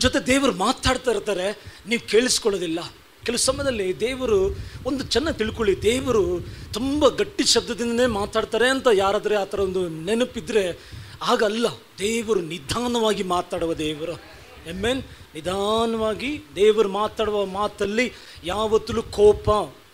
ಜೊತೆ ದೇವರು ಮಾತಾಡ್ತಾ ಇರ್ತಾರೆ ನೀವು ಕೇಳಿಸ್ಕೊಳ್ಳೋದಿಲ್ಲ ಕೆಲವು ಸಮಯದಲ್ಲಿ ದೇವರು ಒಂದು ಚೆನ್ನಾಗಿ ತಿಳ್ಕೊಳ್ಳಿ ದೇವರು ತುಂಬ ಗಟ್ಟಿ ಶಬ್ದದಿಂದನೇ ಮಾತಾಡ್ತಾರೆ ಅಂತ ಯಾರಾದರೆ ಆ ಥರ ಒಂದು ನೆನಪಿದ್ರೆ ಆಗಲ್ಲ ದೇವರು ನಿಧಾನವಾಗಿ ಮಾತಾಡುವ ದೇವರು ಎಮ್ಮೇನ್ ನಿಧಾನವಾಗಿ ದೇವರು ಮಾತಾಡುವ ಮಾತಲ್ಲಿ ಯಾವತ್ತೂ ಕೋಪ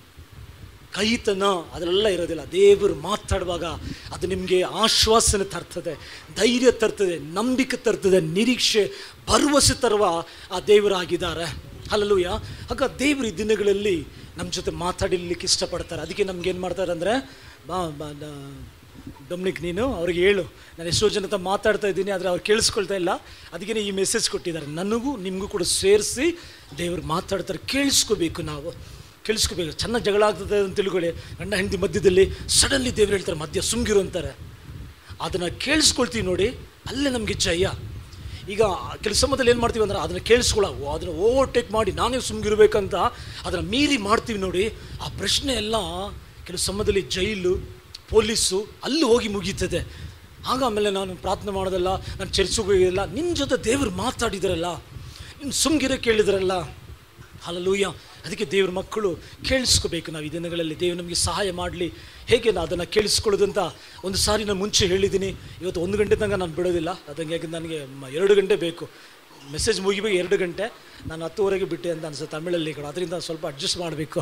ಕೈತನ ಅದೆಲ್ಲ ಇರೋದಿಲ್ಲ ದೇವರು ಮಾತಾಡುವಾಗ ಅದು ನಿಮಗೆ ಆಶ್ವಾಸನೆ ತರ್ತದೆ ಧೈರ್ಯ ತರ್ತದೆ ನಂಬಿಕೆ ತರ್ತದೆ ನಿರೀಕ್ಷೆ ಭರವಸೆ ತರುವ ಆ ದೇವರಾಗಿದ್ದಾರೆ ಅಲ್ಲೂಯ ಆಗ ದೇವರು ಈ ದಿನಗಳಲ್ಲಿ ನಮ್ಮ ಜೊತೆ ಮಾತಾಡಲಿಕ್ಕೆ ಇಷ್ಟಪಡ್ತಾರೆ ಅದಕ್ಕೆ ನಮ್ಗೆ ಏನು ಮಾಡ್ತಾರೆ ಅಂದರೆ ಬಾ ಬಾ ಡೊಮ್ನಿಕ್ ನೀನು ಅವ್ರಿಗೆ ಹೇಳು ನಾನು ಎಷ್ಟೋ ಜನ ಹತ್ರ ಮಾತಾಡ್ತಾ ಇದ್ದೀನಿ ಆದರೆ ಅವ್ರು ಕೇಳಿಸ್ಕೊಳ್ತಾ ಇಲ್ಲ ಅದಕ್ಕೆ ಈ ಮೆಸೇಜ್ ಕೊಟ್ಟಿದ್ದಾರೆ ನನಗೂ ನಿಮಗೂ ಕೂಡ ಸೇರಿಸಿ ದೇವ್ರು ಮಾತಾಡ್ತಾರೆ ಕೇಳಿಸ್ಕೋಬೇಕು ನಾವು ಕೇಳಿಸ್ಕೋಬೇಕು ಚೆನ್ನಾಗಿ ಜಗಳ ಆಗ್ತದೆ ಅಂತ ತಿಳ್ಕೊಳ್ಳಿ ಗಂಡ ಹೆಂಡತಿ ಮಧ್ಯದಲ್ಲಿ ಸಡನ್ಲಿ ದೇವ್ರು ಹೇಳ್ತಾರೆ ಮಧ್ಯ ಸುಮ್ಗಿರು ಅಂತಾರೆ ಅದನ್ನು ಕೇಳಿಸ್ಕೊಳ್ತೀವಿ ನೋಡಿ ಅಲ್ಲೇ ನಮಗೆ ಜಯ ಈಗ ಕೆಲವು ಸಮಯದಲ್ಲಿ ಏನು ಮಾಡ್ತೀವಿ ಅಂದ್ರೆ ಅದನ್ನು ಕೇಳಿಸ್ಕೊಳ್ಳೋ ಅದನ್ನು ಓವರ್ಟೇಕ್ ಮಾಡಿ ನಾನೇ ಸುಮ್ಗಿರ್ಬೇಕಂತ ಅದನ್ನು ಮೀರಿ ಮಾಡ್ತೀವಿ ನೋಡಿ ಆ ಪ್ರಶ್ನೆ ಎಲ್ಲ ಕೆಲವು ಸಮಯದಲ್ಲಿ ಜೈಲು ಪೊಲೀಸು ಅಲ್ಲಿ ಹೋಗಿ ಮುಗೀತದೆ ಆಗ ಆಮೇಲೆ ನಾನು ಪ್ರಾರ್ಥನೆ ಮಾಡೋದಲ್ಲ ನಾನು ಚರ್ಚಿಗೆ ಹೋಗಿಲ್ಲ ನಿನ್ನ ಜೊತೆ ದೇವರು ಮಾತಾಡಿದ್ರಲ್ಲ ನಿನ್ನ ಸುಮ್ಗಿರ ಕೇಳಿದ್ರಲ್ಲ ಹಲಲೂಯ ಅದಕ್ಕೆ ದೇವ್ರ ಮಕ್ಕಳು ಕೇಳಿಸ್ಕೋಬೇಕು ನಾವು ಈ ದಿನಗಳಲ್ಲಿ ದೇವ್ರು ನಮಗೆ ಸಹಾಯ ಮಾಡಲಿ ಹೇಗೆ ನಾನು ಅದನ್ನು ಕೇಳಿಸ್ಕೊಳ್ಳೋದು ಅಂತ ಒಂದು ಸಾರಿ ನಾನು ಮುಂಚೆ ಹೇಳಿದ್ದೀನಿ ಇವತ್ತು ಒಂದು ಗಂಟೆ ತನಕ ನಾನು ಬಿಡೋದಿಲ್ಲ ಅದಂಗೆ ಯಾಕೆ ನನಗೆ ಮ- ಎರಡು ಗಂಟೆ ಬೇಕು ಮೆಸೇಜ್ ಮುಗಿಬೇಕು ಎರಡು ಗಂಟೆ ನಾನು ಹತ್ತುವರೆಗೆ ಬಿಟ್ಟೆ ಅಂತ ಅನ್ಸುತ್ತೆ ತಮಿಳಲ್ಲಿ ಕೂಡ ಅದರಿಂದ ಸ್ವಲ್ಪ ಅಡ್ಜಸ್ಟ್ ಮಾಡಬೇಕು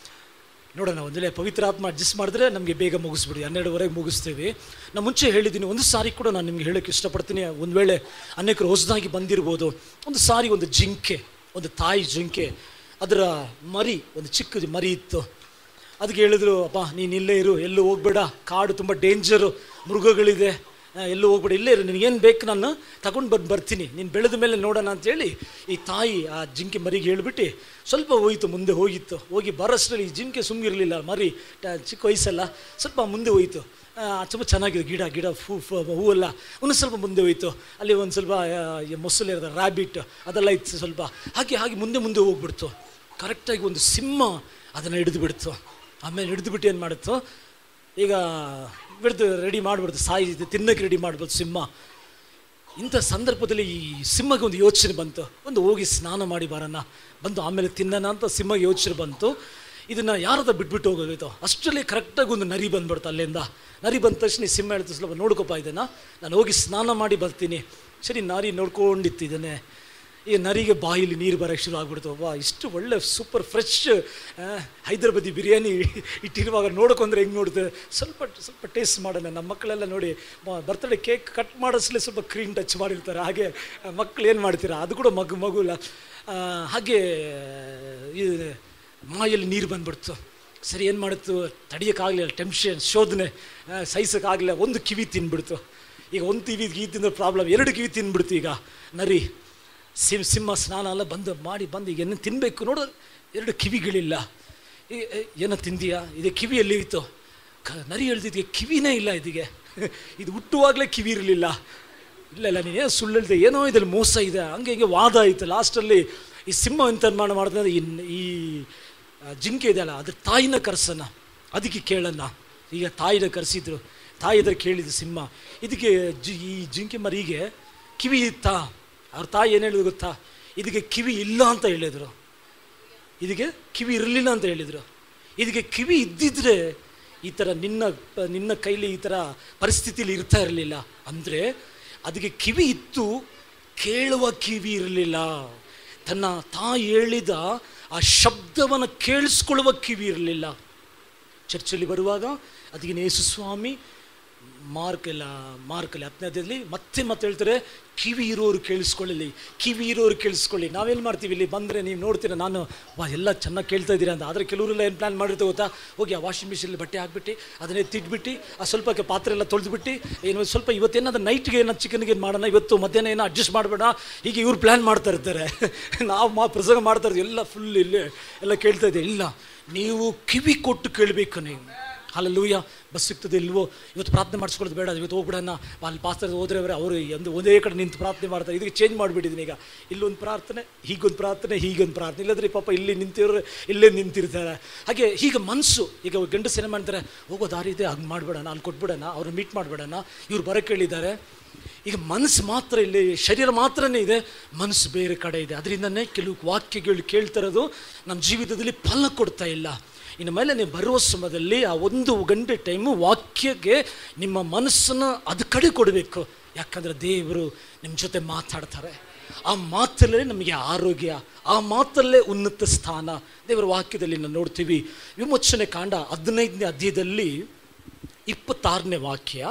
ನೋಡೋಣ ಒಂದು ವೇಳೆ ಪವಿತ್ರ ಆತ್ಮ ಅಡ್ಜಸ್ಟ್ ಮಾಡಿದ್ರೆ ನಮಗೆ ಬೇಗ ಮುಗಿಸ್ಬಿಡಿ ಹನ್ನೆರಡುವರೆಗೆ ಮುಗಿಸ್ತೀವಿ ನಾನು ಮುಂಚೆ ಹೇಳಿದ್ದೀನಿ ಒಂದು ಸಾರಿ ಕೂಡ ನಾನು ನಿಮ್ಗೆ ಹೇಳೋಕ್ಕೆ ಇಷ್ಟಪಡ್ತೀನಿ ಒಂದು ವೇಳೆ ಅನೇಕರು ಹೊಸದಾಗಿ ಬಂದಿರ್ಬೋದು ಒಂದು ಸಾರಿ ಒಂದು ಜಿಂಕೆ ಒಂದು ತಾಯಿ ಜಿಂಕೆ ಅದರ ಮರಿ ಒಂದು ಚಿಕ್ಕ ಮರಿ ಇತ್ತು ಅದಕ್ಕೆ ಹೇಳಿದ್ರು ಅಪ್ಪ ನೀನು ಇಲ್ಲೇ ಇರು ಎಲ್ಲೂ ಹೋಗ್ಬೇಡ ಕಾಡು ತುಂಬ ಡೇಂಜರು ಮೃಗಗಳಿದೆ ಆ, ಎಲ್ಲೂ ಹೋಗ್ಬೇಡ ಇಲ್ಲೇ ಇರು ನಿನಗೇನು ಬೇಕು ನಾನು ತಗೊಂಡು ಬಂದು ಬರ್ತೀನಿ ನೀನು ಬೆಳೆದ ಮೇಲೆ ನೋಡೋಣ ಅಂತೇಳಿ ಈ ತಾಯಿ ಆ ಜಿಂಕೆ ಮರಿಗೆ ಹೇಳ್ಬಿಟ್ಟು ಸ್ವಲ್ಪ ಹೋಯಿತು ಮುಂದೆ ಹೋಗಿತ್ತು ಹೋಗಿ ಬರೋಷ್ಟರಲ್ಲಿ ಈ ಜಿಂಕೆ ಸುಮ್ಮಿರಲಿಲ್ಲ ಮರಿ ಟ- ಚಿಕ್ಕ ವಯಸ್ಸಲ್ಲ ಸ್ವಲ್ಪ ಮುಂದೆ ಹೋಯಿತು ಆ, ತುಂಬ ಚೆನ್ನಾಗಿದೆ ಗಿಡ ಗಿಡ ಹೂ ಫ- ಹೂವೆಲ್ಲ ಒಂದು ಸ್ವಲ್ಪ ಮುಂದೆ ಹೋಯಿತು ಅಲ್ಲಿ ಒಂದು ಸ್ವಲ್ಪ ಆ, ಈ ಮೊಸಳೆ ಇರೋದು ರ್ಯಾಬಿಟ್ ಅದೆಲ್ಲ ಇತ್ತು ಸ್ವಲ್ಪ ಹಾಗೆ ಹಾಗೆ ಮುಂದೆ ಮುಂದೆ ಹೋಗ್ಬಿಡ್ತು ಕರೆಕ್ಟಾಗಿ ಒಂದು ಸಿಂಹ ಅದನ್ನು ಹಿಡಿದು ಬಿಡ್ತು ಆಮೇಲೆ ಹಿಡಿದುಬಿಟ್ಟು ಏನು ಮಾಡುತ್ತೋ ಈಗ ಬಿಡ್ದು ರೆಡಿ ಮಾಡಿಬಿಡ್ತು ಸಾಯಿ ತಿನ್ನಕ್ಕೆ ರೆಡಿ ಮಾಡ್ಬೋದು ಸಿಂಹ ಇಂಥ ಸಂದರ್ಭದಲ್ಲಿ ಈ ಸಿಂಹಗೆ ಒಂದು ಯೋಚನೆ ಬಂತು ಒಂದು ಹೋಗಿ ಸ್ನಾನ ಮಾಡಿ ಬರೋಣ ಬಂದು ಆಮೇಲೆ ತಿನ್ನೋಣ ಅಂತ ಸಿಂಹಗೆ ಯೋಚನೆ ಬಂತು ಇದನ್ನು ಯಾರದ ಬಿಟ್ಬಿಟ್ಟು ಹೋಗೋಗಿತ್ತು ಅಷ್ಟರಲ್ಲಿ ಕರೆಕ್ಟಾಗಿ ಒಂದು ನರಿ ಬಂದ್ಬಿಡ್ತು ಅಲ್ಲಿಂದ ನರಿ ಬಂದ ತಕ್ಷಣ ಈ ಸಿಂಹ ಹೇಳ್ತು ಸ್ವಲ್ಪ ನೋಡ್ಕೊಪ್ಪ ಇದನ್ನು ನಾನು ಹೋಗಿ ಸ್ನಾನ ಮಾಡಿ ಬರ್ತೀನಿ ಸರಿ ನಾರಿ ನೋಡ್ಕೊಂಡಿತ್ತು ಇದನ್ನೇ ಈ ನರಿಗೆ ಬಾಯಿಲಿ ನೀರು ಬರೋಕ್ಕೆ ಶುರು ಆಗ್ಬಿಡ್ತು ವಾ ಇಷ್ಟು ಒಳ್ಳೆ ಸೂಪರ್ ಫ್ರೆಶ್ ಹೈದರಾಬಾದಿ ಬಿರಿಯಾನಿ ಇಟ್ಟಿರುವಾಗ ನೋಡ್ಕೊಂಡ್ರೆ ಹೆಂಗೆ ನೋಡುತ್ತೆ ಸ್ವಲ್ಪ ಸ್ವಲ್ಪ ಟೇಸ್ಟ್ ಮಾಡೋಣ ನಮ್ಮ ಮಕ್ಕಳೆಲ್ಲ ನೋಡಿ ಬರ್ತ್ಡೇ ಕೇಕ್ ಕಟ್ ಮಾಡಿಸ್ಲೇ ಸ್ವಲ್ಪ ಕ್ರೀಮ್ ಟಚ್ ಮಾಡಿರ್ತಾರೆ ಹಾಗೆ ಆ, ಮಕ್ಳು ಏನು ಮಾಡ್ತೀರಾ ಅದು ಕೂಡ ಮಗು ಮಗುಲ್ಲ ಆ, ಹಾಗೆ ಈ ಮಾಯಲ್ಲಿ ನೀರು ಬಂದ್ಬಿಡ್ತು ಸರಿ ಏನು ಮಾಡಿತ್ತು ತಡಿಯೋಕ್ಕಾಗಲಿಲ್ಲ ಟೆನ್ಷನ್ ಶೋಧನೆ ಆ, ಸಹಿಸೋಕ್ಕಾಗಲಿಲ್ಲ ಒಂದು ಕಿವಿ ತಿನ್ಬಿಡ್ತು ಈಗ ಒಂದು ಕಿವಿ ಈ ತಿಂದ್ರೆ ಪ್ರಾಬ್ಲಮ್ ಎರಡು ಕಿವಿ ತಿನ್ಬಿಡ್ತು ಈಗ ನರಿ ಸಿಂ ಸಿಂಹ ಸ್ನಾನ ಎಲ್ಲ ಬಂದು ಮಾಡಿ ಬಂದು ಈಗ ಏನು ತಿನ್ನಬೇಕು ನೋಡು ಎರಡು ಕಿವಿಗಳಿಲ್ಲ ಈ- ಏ- ಏನೋ ತಿಂದೀಯಾ ಇದು ಕಿವಿಯಲ್ಲಿ ಇತ್ತು ಕ ನರಿ ಹೇಳ್ತಿದ್ಗೆ ಕಿವಿನೇ ಇಲ್ಲ ಇದಕ್ಕೆ ಇದು ಹುಟ್ಟುವಾಗಲೇ ಕಿವಿ ಇರಲಿಲ್ಲ ಇಲ್ಲ ಇಲ್ಲ ನೀನೇನು ಸುಳ್ಳು ಹೇಳ್ದೆ ಏನೋ ಇದ್ರಲ್ಲಿ ಮೋಸ ಇದೆ ಹಂಗೆ ಹಿಂಗೆ ವಾದ ಆಯಿತು ಲಾಸ್ಟಲ್ಲಿ ಈ ಸಿಂಹ ಎಂತ ನಿರ್ಮಾಣ ಮಾಡಿದ್ರೆ ಈ ಈ ಆ, ಜಿಂಕೆ ಇದೆಯಲ್ಲ ಅದ್ರ ತಾಯಿನ ಕರ್ಸೋಣ ಅದಕ್ಕೆ ಕೇಳೋಣ ಈಗ ತಾಯಿನ ಕರೆಸಿದ್ರು ತಾಯಿ ಎದುರು ಕೇಳಿದ ಸಿಂಹ ಇದಕ್ಕೆ ಜಿ ಈ ಜಿಂಕೆ ಮರಿಗೆ ಕಿವಿ ಇತ್ತಾ ಅವ್ರ ತಾಯಿ ಏನು ಹೇಳಿದ್ರು ಗೊತ್ತಾ ಇದಕ್ಕೆ ಕಿವಿ ಇಲ್ಲ ಅಂತ ಹೇಳಿದರು ಇದಕ್ಕೆ ಕಿವಿ ಇರಲಿಲ್ಲ ಅಂತ ಹೇಳಿದರು ಇದಕ್ಕೆ ಕಿವಿ ಇದ್ದಿದ್ರೆ ಈ ಥರ ನಿನ್ನ ನಿನ್ನ ಕೈಲಿ ಈ ಥರ ಪರಿಸ್ಥಿತಿಲಿ ಇರ್ತಾ ಇರಲಿಲ್ಲ ಅಂದರೆ ಅದಕ್ಕೆ ಕಿವಿ ಇತ್ತು ಕೇಳುವ ಕಿವಿ ಇರಲಿಲ್ಲ ತನ್ನ ತಾಯಿ ಹೇಳಿದ ಆ ಶಬ್ದವನ್ನು ಕೇಳಿಸ್ಕೊಳ್ಳುವ ಕಿವಿ ಇರಲಿಲ್ಲ ಚರ್ಚಲ್ಲಿ ಬರುವಾಗ ಅದಕ್ಕೆ ಯೇಸು ಸ್ವಾಮಿ ಮಾರ್ಕ್ ಎಲ್ಲ ಮಾರ್ಕಲ್ಲಿ ಹತ್ತನೇದಲ್ಲಿ ಮತ್ತೆ ಮತ್ತೆ ಹೇಳ್ತಾರೆ ಕಿವಿ ಇರೋರು ಕೇಳಿಸ್ಕೊಳ್ಳಲಿ ಕಿವಿ ಇರೋರು ಕೇಳಿಸ್ಕೊಳ್ಳಿ ನಾವೇನು ಮಾಡ್ತೀವಿ ಇಲ್ಲಿ ಬಂದರೆ ನೀವು ನೋಡ್ತೀರಾ ನಾನು ವಾ ಎಲ್ಲ ಚೆನ್ನಾಗಿ ಕೇಳ್ತಾ ಇದ್ದೀರಾ ಅಂತ ಆದರೆ ಕೆಲವರೆಲ್ಲ ಏನು ಪ್ಲ್ಯಾನ್ ಮಾಡಿರ್ತಾರೆ ಗೊತ್ತಾ ಹೋಗಿ ಆ ವಾಷಿಂಗ್ ಮಿಷಿನಲ್ಲಿ ಬಟ್ಟೆ ಹಾಕ್ಬಿಟ್ಟು ಅದನ್ನೇ ತಿಟ್ಬಿಟ್ಟು ಆ ಸ್ವಲ್ಪ ಕೆ- ಪಾತ್ರೆ ಎಲ್ಲ ತೊಳೆದ್ಬಿಟ್ಟು ಏನು ಸ್ವಲ್ಪ ಇವತ್ತೇನಾದ್ರು ನೈಟ್ಗೆ ಏನೋ ಚಿಕನ್ಗೆ ಏನು ಮಾಡೋಣ ಇವತ್ತು ಮಧ್ಯಾಹ್ನ ಏನೋ ಅಡ್ಜಸ್ಟ್ ಮಾಡಬೇಡ ಹೀಗೆ ಇವ್ರು ಪ್ಲ್ಯಾನ್ ಮಾಡ್ತಾ ಇರ್ತಾರೆ ನಾವು ಮಾ ಪ್ರಸಂಗ ಮಾಡ್ತಾ ಇರ್ತೀವಿ ಎಲ್ಲ ಫುಲ್ ಇಲ್ಲೇ ಎಲ್ಲ ಕೇಳ್ತಾ ಇದ್ದೀವಿ ಇಲ್ಲ ನೀವು ಕಿವಿ ಕೊಟ್ಟು ಕೇಳಬೇಕು ನೀವು ಅಲ್ಲೂಯ್ಯ ಬಸ್ ಸಿಗ್ತದೆ ಇಲ್ವೋ ಇವತ್ತು ಪ್ರಾರ್ಥನೆ ಮಾಡಿಸ್ಕೊಳ್ಳೋದು ಬೇಡ ಇವತ್ತು ಹೋಗ್ಬಿಡೋಣ ಅಲ್ಲಿ ಪಾಸ್ಟರ್ ಹೋದ್ರೆ ಅವರೇ ಅವರು ಒಂದು ಒಂದೇ ಕಡೆ ನಿಂತು ಪ್ರಾರ್ಥನೆ ಮಾಡ್ತಾರೆ ಇದಕ್ಕೆ ಚೇಂಜ್ ಮಾಡಿಬಿಟ್ಟಿದ್ದೀನಿ ಈಗ ಇಲ್ಲೊಂದು ಪ್ರಾರ್ಥನೆ ಹೀಗೊಂದು ಪ್ರಾರ್ಥನೆ ಹೀಗೊಂದು ಪ್ರಾರ್ಥನೆ ಇಲ್ಲದ್ರೆ ಪಾಪ ಇಲ್ಲಿ ನಿಂತಿರೋರು ಇಲ್ಲೇ ನಿಂತಿರ್ತಾರೆ ಹಾಗೆ ಹೀಗೆ ಮನಸ್ಸು ಈಗ ಗಂಡಸು ಏನು ಮಾಡ್ತಾರೆ ಹೋಗೋ ದಾರಿ ಇದೆ ಹಂಗೆ ಮಾಡಬೇಡಣ ಅಲ್ಲಿ ಕೊಟ್ಬಿಡೋಣ ಅವ್ರನ್ನ ಮೀಟ್ ಮಾಡಬೇಡಣ ಇವ್ರು ಬರೋಕ್ಕೆ ಹೇಳಿದ್ದಾರೆ ಈಗ ಮನಸ್ಸು ಮಾತ್ರ ಇಲ್ಲಿ ಶರೀರ ಮಾತ್ರನೇ ಇದೆ ಮನಸ್ಸು ಬೇರೆ ಕಡೆ ಇದೆ ಅದರಿಂದನೇ ಕೆಲವು ವಾಕ್ಯಗಳು ಕೇಳ್ತಿರೋದು ನಮ್ಮ ಜೀವಿತದಲ್ಲಿ ಫಲ ಕೊಡ್ತಾ ಇಲ್ಲ ಇನ್ನು ಮೇಲೆ ನೀವು ಬರುವ ಸಮಯದಲ್ಲಿ ಆ ಒಂದು ಗಂಟೆ ಟೈಮು ವಾಕ್ಯಕ್ಕೆ ನಿಮ್ಮ ಮನಸ್ಸನ್ನು ಅದು ಕಡೆ ಕೊಡಬೇಕು ಯಾಕಂದರೆ ದೇವರು ನಿಮ್ಮ ಜೊತೆ ಮಾತಾಡ್ತಾರೆ ಆ ಮಾತಲ್ಲೇ ನಮಗೆ ಆರೋಗ್ಯ ಆ ಮಾತಲ್ಲೇ ಉನ್ನತ ಸ್ಥಾನ ದೇವರ ವಾಕ್ಯದಲ್ಲಿ ನಾವು ನೋಡ್ತೀವಿ ವಿಮೋಚನೆ ಕಾಂಡ ಹದಿನೈದನೇ ಅಧ್ಯಾಯದಲ್ಲಿ ಇಪ್ಪತ್ತಾರನೇ ವಾಕ್ಯ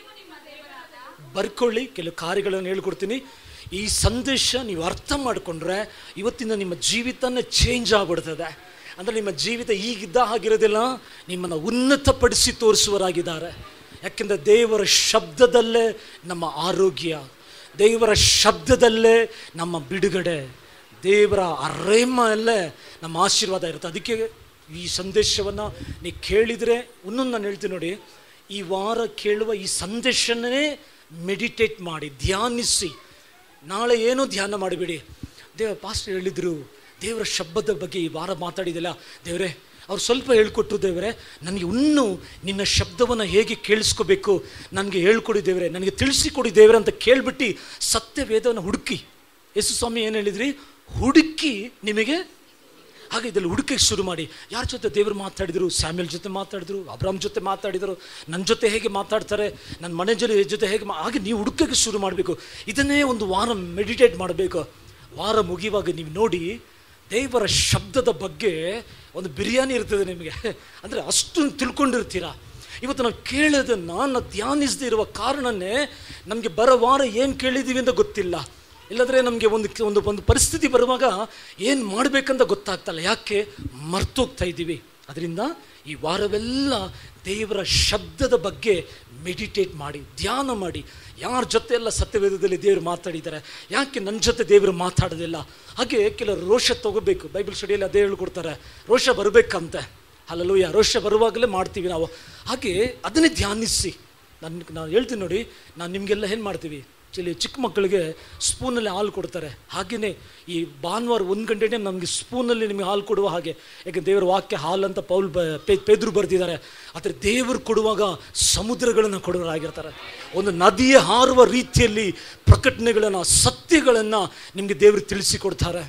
ಬರ್ಕೊಳ್ಳಿ ಕೆಲವು ಕಾರ್ಯಗಳನ್ನು ಹೇಳ್ಕೊಡ್ತೀನಿ ಈ ಸಂದೇಶ ನೀವು ಅರ್ಥ ಮಾಡಿಕೊಂಡ್ರೆ ಇವತ್ತಿನ ನಿಮ್ಮ ಜೀವಿತನೇ ಚೇಂಜ್ ಆಗ್ಬಿಡ್ತದೆ ಅಂದರೆ ನಿಮ್ಮ ಜೀವಿತ ಈಗಿದ್ದ ಹಾಗಿರೋದಿಲ್ಲ ನಿಮ್ಮನ್ನು ಉನ್ನತಪಡಿಸಿ ತೋರಿಸುವರಾಗಿದ್ದಾರೆ ಯಾಕೆಂದರೆ ದೇವರ ಶಬ್ದದಲ್ಲೇ ನಮ್ಮ ಆರೋಗ್ಯ ದೇವರ ಶಬ್ದದಲ್ಲೇ ನಮ್ಮ ಬಿಡುಗಡೆ ದೇವರ ಅರೇಮಲ್ಲೇ ನಮ್ಮ ಆಶೀರ್ವಾದ ಇರುತ್ತೆ ಅದಕ್ಕೆ ಈ ಸಂದೇಶವನ್ನು ನೀವು ಕೇಳಿದರೆ ಇನ್ನೊಂದು ನಾನು ಹೇಳ್ತೀನಿ ನೋಡಿ ಈ ವಾರ ಕೇಳುವ ಈ ಸಂದೇಶನೇ ಮೆಡಿಟೇಟ್ ಮಾಡಿ ಧ್ಯಾನಿಸಿ ನಾಳೆ ಏನೂ ಧ್ಯಾನ ಮಾಡಬೇಡಿ ದೇವ ಪಾಸ್ಟರ್ ಹೇಳಿದರು ದೇವರ ಶಬ್ದದ ಬಗ್ಗೆ ಈ ವಾರ ಮಾತಾಡಿದಿಲ್ಲ ದೇವರೇ ಅವ್ರು ಸ್ವಲ್ಪ ಹೇಳ್ಕೊಟ್ರು ದೇವರೇ ನನಗೆ ಇನ್ನೂ ನಿನ್ನ ಶಬ್ದವನ್ನು ಹೇಗೆ ಕೇಳಿಸ್ಕೋಬೇಕು ನನಗೆ ಹೇಳ್ಕೊಡಿ ದೇವರೇ ನನಗೆ ತಿಳಿಸಿಕೊಡಿ ದೇವರೇ ಅಂತ ಕೇಳ್ಬಿಟ್ಟು ಸತ್ಯ ವೇದವನ್ನು ಹುಡುಕಿ ಯೇಸು ಸ್ವಾಮಿ ಏನು ಹೇಳಿದ್ರಿ ಹುಡುಕಿ ನಿಮಗೆ ಹಾಗೆ ಇದರಲ್ಲಿ ಹುಡುಕಕ್ಕೆ ಶುರು ಮಾಡಿ ಯಾರ ಜೊತೆ ದೇವರು ಮಾತಾಡಿದರು ಸ್ಯಾಮ್ಯಲ್ ಜೊತೆ ಮಾತಾಡಿದ್ರು ಅಬ್ರಾಮ್ ಜೊತೆ ಮಾತಾಡಿದರು ನನ್ನ ಜೊತೆ ಹೇಗೆ ಮಾತಾಡ್ತಾರೆ ನನ್ನ ಮನೆ ಜೊತೆ ಜೊತೆ ಹೇಗೆ ಮಾ ಹಾಗೆ ನೀವು ಹುಡುಕಕ್ಕೆ ಶುರು ಮಾಡಬೇಕು ಇದನ್ನೇ ಒಂದು ವಾರ ಮೆಡಿಟೇಟ್ ಮಾಡಬೇಕು ವಾರ ಮುಗಿಯುವಾಗ ನೀವು ನೋಡಿ ದೇವರ ಶಬ್ದದ ಬಗ್ಗೆ ಒಂದು ಬಿರಿಯಾನಿ ಇರ್ತದೆ ನಿಮಗೆ ಅಂದರೆ ಅಷ್ಟು ತಿಳ್ಕೊಂಡಿರ್ತೀರ ಇವತ್ತು ನಾವು ಕೇಳೋದನ್ನು ನಾವು ಧ್ಯಾನಿಸದೇ ಇರುವ ಕಾರಣನೇ ನಮಗೆ ಬರೋ ವಾರ ಏನು ಕೇಳಿದ್ದೀವಿ ಅಂತ ಗೊತ್ತಿಲ್ಲ ಇಲ್ಲದ್ರೆ ನಮಗೆ ಒಂದು ಒಂದು ಒಂದು ಪರಿಸ್ಥಿತಿ ಬರುವಾಗ ಏನು ಮಾಡಬೇಕಂತ ಗೊತ್ತಾಗ್ತಲ್ಲ ಯಾಕೆ ಮರ್ತೋಗ್ತಾ ಇದ್ದೀವಿ ಅದರಿಂದ ಈ ವಾರವೆಲ್ಲ ದೇವರ ಶಬ್ದದ ಬಗ್ಗೆ ಮೆಡಿಟೇಟ್ ಮಾಡಿ ಧ್ಯಾನ ಮಾಡಿ ಯಾರ ಜೊತೆ ಎಲ್ಲ ಸತ್ಯವೇದದಲ್ಲಿ ದೇವರು ಮಾತಾಡಿದ್ದಾರೆ ಯಾಕೆ ನನ್ನ ಜೊತೆ ದೇವರು ಮಾತಾಡೋದಿಲ್ಲ ಹಾಗೆ ಕೆಲವರು ರೋಷ ತಗೋಬೇಕು ಬೈಬಲ್ ಸ್ಟಡಿಯಲ್ಲಿ ಅದೇ ಹೇಳ್ಕೊಡ್ತಾರೆ ರೋಷ ಬರಬೇಕಂತೆ ಅಲ್ಲಲ್ಲೂಯ್ಯ ರೋಷ ಬರುವಾಗಲೇ ಮಾಡ್ತೀವಿ ನಾವು ಹಾಗೆ ಅದನ್ನೇ ಧ್ಯಾನಿಸಿ ನನ್ನ ನಾನು ಹೇಳ್ತೀನಿ ನೋಡಿ ನಾನು ನಿಮಗೆಲ್ಲ ಏನು ಮಾಡ್ತೀವಿ ಚಿಲಿ ಚಿಕ್ಕ ಮಕ್ಕಳಿಗೆ ಸ್ಪೂನಲ್ಲಿ ಹಾಲು ಕೊಡ್ತಾರೆ ಹಾಗೆಯೇ ಈ ಭಾನುವಾರ ಒಂದು ಗಂಟೆನೇ ನಮಗೆ ಸ್ಪೂನಲ್ಲಿ ನಿಮಗೆ ಹಾಲು ಕೊಡುವ ಹಾಗೆ ಯಾಕೆ ದೇವರ ವಾಕ್ಯ ಹಾಲು ಅಂತ ಪೌಲ್ ಬ ಪೆ- ಪೆದ್ರು ಬರೆದಿದ್ದಾರೆ ಆದರೆ ದೇವರು ಕೊಡುವಾಗ ಸಮುದ್ರಗಳನ್ನು ಕೊಡೋರಾಗಿರ್ತಾರೆ ಒಂದು ನದಿಯ ಹಾರುವ ರೀತಿಯಲ್ಲಿ ಪ್ರಕಟಣೆಗಳನ್ನು ಸತ್ಯಗಳನ್ನು ನಿಮಗೆ ದೇವರು ತಿಳಿಸಿಕೊಡ್ತಾರೆ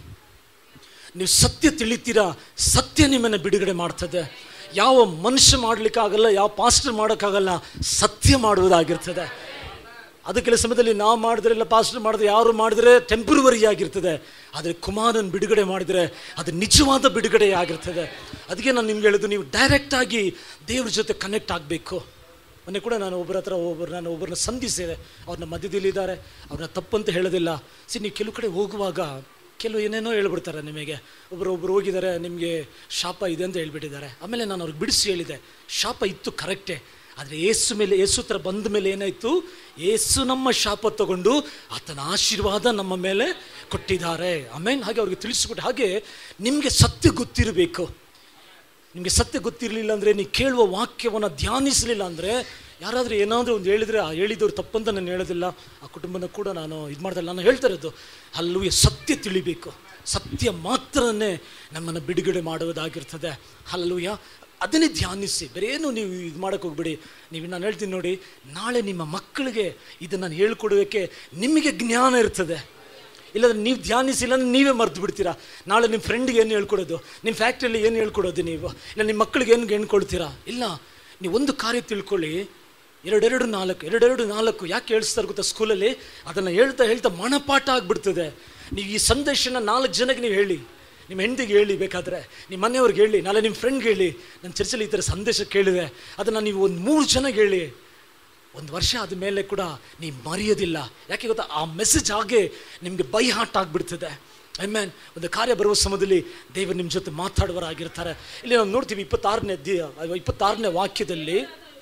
ನೀವು ಸತ್ಯ ತಿಳಿತೀರಾ ಸತ್ಯ ನಿಮ್ಮನ್ನು ಬಿಡುಗಡೆ ಮಾಡ್ತದೆ ಯಾವ ಮನುಷ್ಯ ಮಾಡಲಿಕ್ಕಾಗಲ್ಲ ಯಾವ ಪಾಸ್ಟರ್ ಮಾಡೋಕ್ಕಾಗಲ್ಲ ಸತ್ಯ ಮಾಡುವುದಾಗಿರ್ತದೆ ಅದಕ್ಕೆಲ್ಲ ಸಮಯದಲ್ಲಿ ನಾವು ಮಾಡಿದ್ರೆ ಇಲ್ಲ ಪಾಸ್ಟರ್ ಮಾಡಿದ್ರೆ ಯಾರು ಮಾಡಿದ್ರೆ ಟೆಂಪ್ರವರಿ ಆಗಿರ್ತದೆ ಆದರೆ ಕುಮಾರನ್ ಬಿಡುಗಡೆ ಮಾಡಿದರೆ ಅದು ನಿಜವಾದ ಬಿಡುಗಡೆ ಆಗಿರ್ತದೆ ಅದಕ್ಕೆ ನಾನು ನಿಮ್ಗೆ ಹೇಳಿದ್ದು ನೀವು ಡೈರೆಕ್ಟಾಗಿ ದೇವ್ರ ಜೊತೆ ಕನೆಕ್ಟ್ ಆಗಬೇಕು ಮೊನ್ನೆ ಕೂಡ ನಾನು ಒಬ್ಬರ ಹತ್ರ ಒಬ್ಬರು ನಾನು ಒಬ್ಬರನ್ನ ಸಂಧಿಸಿದೆ ಅವ್ರನ್ನ ಮಧ್ಯದಲ್ಲಿದ್ದಾರೆ ಅವ್ರನ್ನ ತಪ್ಪಂತ ಹೇಳೋದಿಲ್ಲ ಸಿ ನೀವು ಕೆಲವು ಕಡೆ ಹೋಗುವಾಗ ಕೆಲವು ಏನೇನೋ ಹೇಳ್ಬಿಡ್ತಾರೆ ನಿಮಗೆ ಒಬ್ಬರು ಒಬ್ಬರು ಹೋಗಿದ್ದಾರೆ ನಿಮಗೆ ಶಾಪ ಇದೆ ಅಂತ ಹೇಳ್ಬಿಟ್ಟಿದ್ದಾರೆ ಆಮೇಲೆ ನಾನು ಅವ್ರಿಗೆ ಬಿಡಿಸಿ ಹೇಳಿದೆ ಶಾಪ ಇತ್ತು ಕರೆಕ್ಟೇ ಆದರೆ ಏಸು ಮೇಲೆ ಏಸು ಹತ್ರ ಬಂದ ಮೇಲೆ ಏನಾಯಿತು ಏಸು ನಮ್ಮ ಶಾಪ ತಗೊಂಡು ಆತನ ಆಶೀರ್ವಾದ ನಮ್ಮ ಮೇಲೆ ಕೊಟ್ಟಿದ್ದಾರೆ ಆಮೇಲೆ ಹಾಗೆ ಅವ್ರಿಗೆ ತಿಳಿಸಿಕೊಟ್ಟು ಹಾಗೆ ನಿಮಗೆ ಸತ್ಯ ಗೊತ್ತಿರಬೇಕು ನಿಮಗೆ ಸತ್ಯ ಗೊತ್ತಿರಲಿಲ್ಲ ಅಂದರೆ ನೀವು ಕೇಳುವ ವಾಕ್ಯವನ್ನು ಧ್ಯಾನಿಸಲಿಲ್ಲ ಅಂದರೆ ಯಾರಾದರೂ ಏನಾದರೂ ಒಂದು ಹೇಳಿದರೆ ಆ ಹೇಳಿದವ್ರು ತಪ್ಪಂತ ನಾನು ಹೇಳೋದಿಲ್ಲ ಆ ಕುಟುಂಬನ ಕೂಡ ನಾನು ಇದು ಮಾಡ್ದಲ್ಲ ನಾನು ಹೇಳ್ತಾ ಇರೋದು ಅಲ್ಲೂ ಸತ್ಯ ತಿಳಿಬೇಕು ಸತ್ಯ ಮಾತ್ರನೇ ನಮ್ಮನ್ನು ಬಿಡುಗಡೆ ಮಾಡುವುದಾಗಿರ್ತದೆ ಅಲ್ಲೂಯ ಅದನ್ನೇ ಧ್ಯಾನಿಸಿ ಬೇರೆ ಏನು ನೀವು ಇದು ಮಾಡೋಕ್ಕೆ ಹೋಗ್ಬಿಡಿ ನೀವು ನಾನು ಹೇಳ್ತೀನಿ ನೋಡಿ ನಾಳೆ ನಿಮ್ಮ ಮಕ್ಕಳಿಗೆ ಇದನ್ನು ನಾನು ಹೇಳ್ಕೊಡೋದಕ್ಕೆ ನಿಮಗೆ ಜ್ಞಾನ ಇರ್ತದೆ ಇಲ್ಲಾಂದ್ರೆ ನೀವು ಧ್ಯಾನಿಸಿಲ್ಲ ಅಂದ್ರೆ ನೀವೇ ಮರ್ತು ಬಿಡ್ತೀರಾ ನಾಳೆ ನಿಮ್ಮ ಫ್ರೆಂಡ್ಗೆ ಏನು ಹೇಳ್ಕೊಡೋದು ನಿಮ್ಮ ಫ್ಯಾಕ್ಟ್ರಿಯಲ್ಲಿ ಏನು ಹೇಳ್ಕೊಡೋದು ನೀವು ಇಲ್ಲ ನಿಮ್ಮ ಮಕ್ಕಳಿಗೆ ಏನು ಹೇಳ್ಕೊಡ್ತೀರಾ ಇಲ್ಲ ನೀವು ಒಂದು ಕಾರ್ಯ ತಿಳ್ಕೊಳ್ಳಿ ಎರಡೆರಡು ನಾಲ್ಕು ಎರಡೆರಡು ನಾಲ್ಕು ಯಾಕೆ ಹೇಳ್ಸ್ತಾರೆ ಗೊತ್ತಾ ಸ್ಕೂಲಲ್ಲಿ ಅದನ್ನು ಹೇಳ್ತಾ ಹೇಳ್ತಾ ಮನಪಾಠ ಆಗಿಬಿಡ್ತದೆ ನೀವು ಈ ಸಂದೇಶನ ನಾಲ್ಕು ಜನಕ್ಕೆ ನೀವು ಹೇಳಿ ನಿಮ್ಮ ಹೆಂಡತಿಗೆ ಹೇಳಿ ಬೇಕಾದರೆ ನಿಮ್ಮ ಮನೆಯವ್ರಿಗೆ ಹೇಳಿ ನಾಳೆ ನಿಮ್ಮ ಫ್ರೆಂಡ್ಗೆ ಹೇಳಿ ನನ್ನ ಚರ್ಚಲ್ಲಿ ಈ ಥರ ಸಂದೇಶ ಕೇಳಿದೆ ಅದನ್ನು ನೀವು ಒಂದು ಮೂರು ಜನಕ್ಕೆ ಹೇಳಿ ಒಂದು ವರ್ಷ ಆದ ಮೇಲೆ ಕೂಡ ನೀವು ಮರೆಯೋದಿಲ್ಲ ಯಾಕೆ ಗೊತ್ತಾ ಆ ಮೆಸೇಜ್ ಹಾಗೆ ನಿಮಗೆ ಬೈ ಹಾರ್ಟ್ ಆಗಿಬಿಡ್ತದೆ ಐ ಮ್ಯಾನ್ ಒಂದು ಕಾರ್ಯ ಬರುವ ಸಮಯದಲ್ಲಿ ದೇವರು ನಿಮ್ಮ ಜೊತೆ ಮಾತಾಡುವರಾಗಿರ್ತಾರೆ ಇಲ್ಲಿ ನಾವು ನೋಡ್ತೀವಿ ಇಪ್ಪತ್ತಾರನೇ ಅಧ್ಯಾಯ ಇಪ್ಪತ್ತಾರನೇ ವಾಕ್ಯದಲ್ಲಿ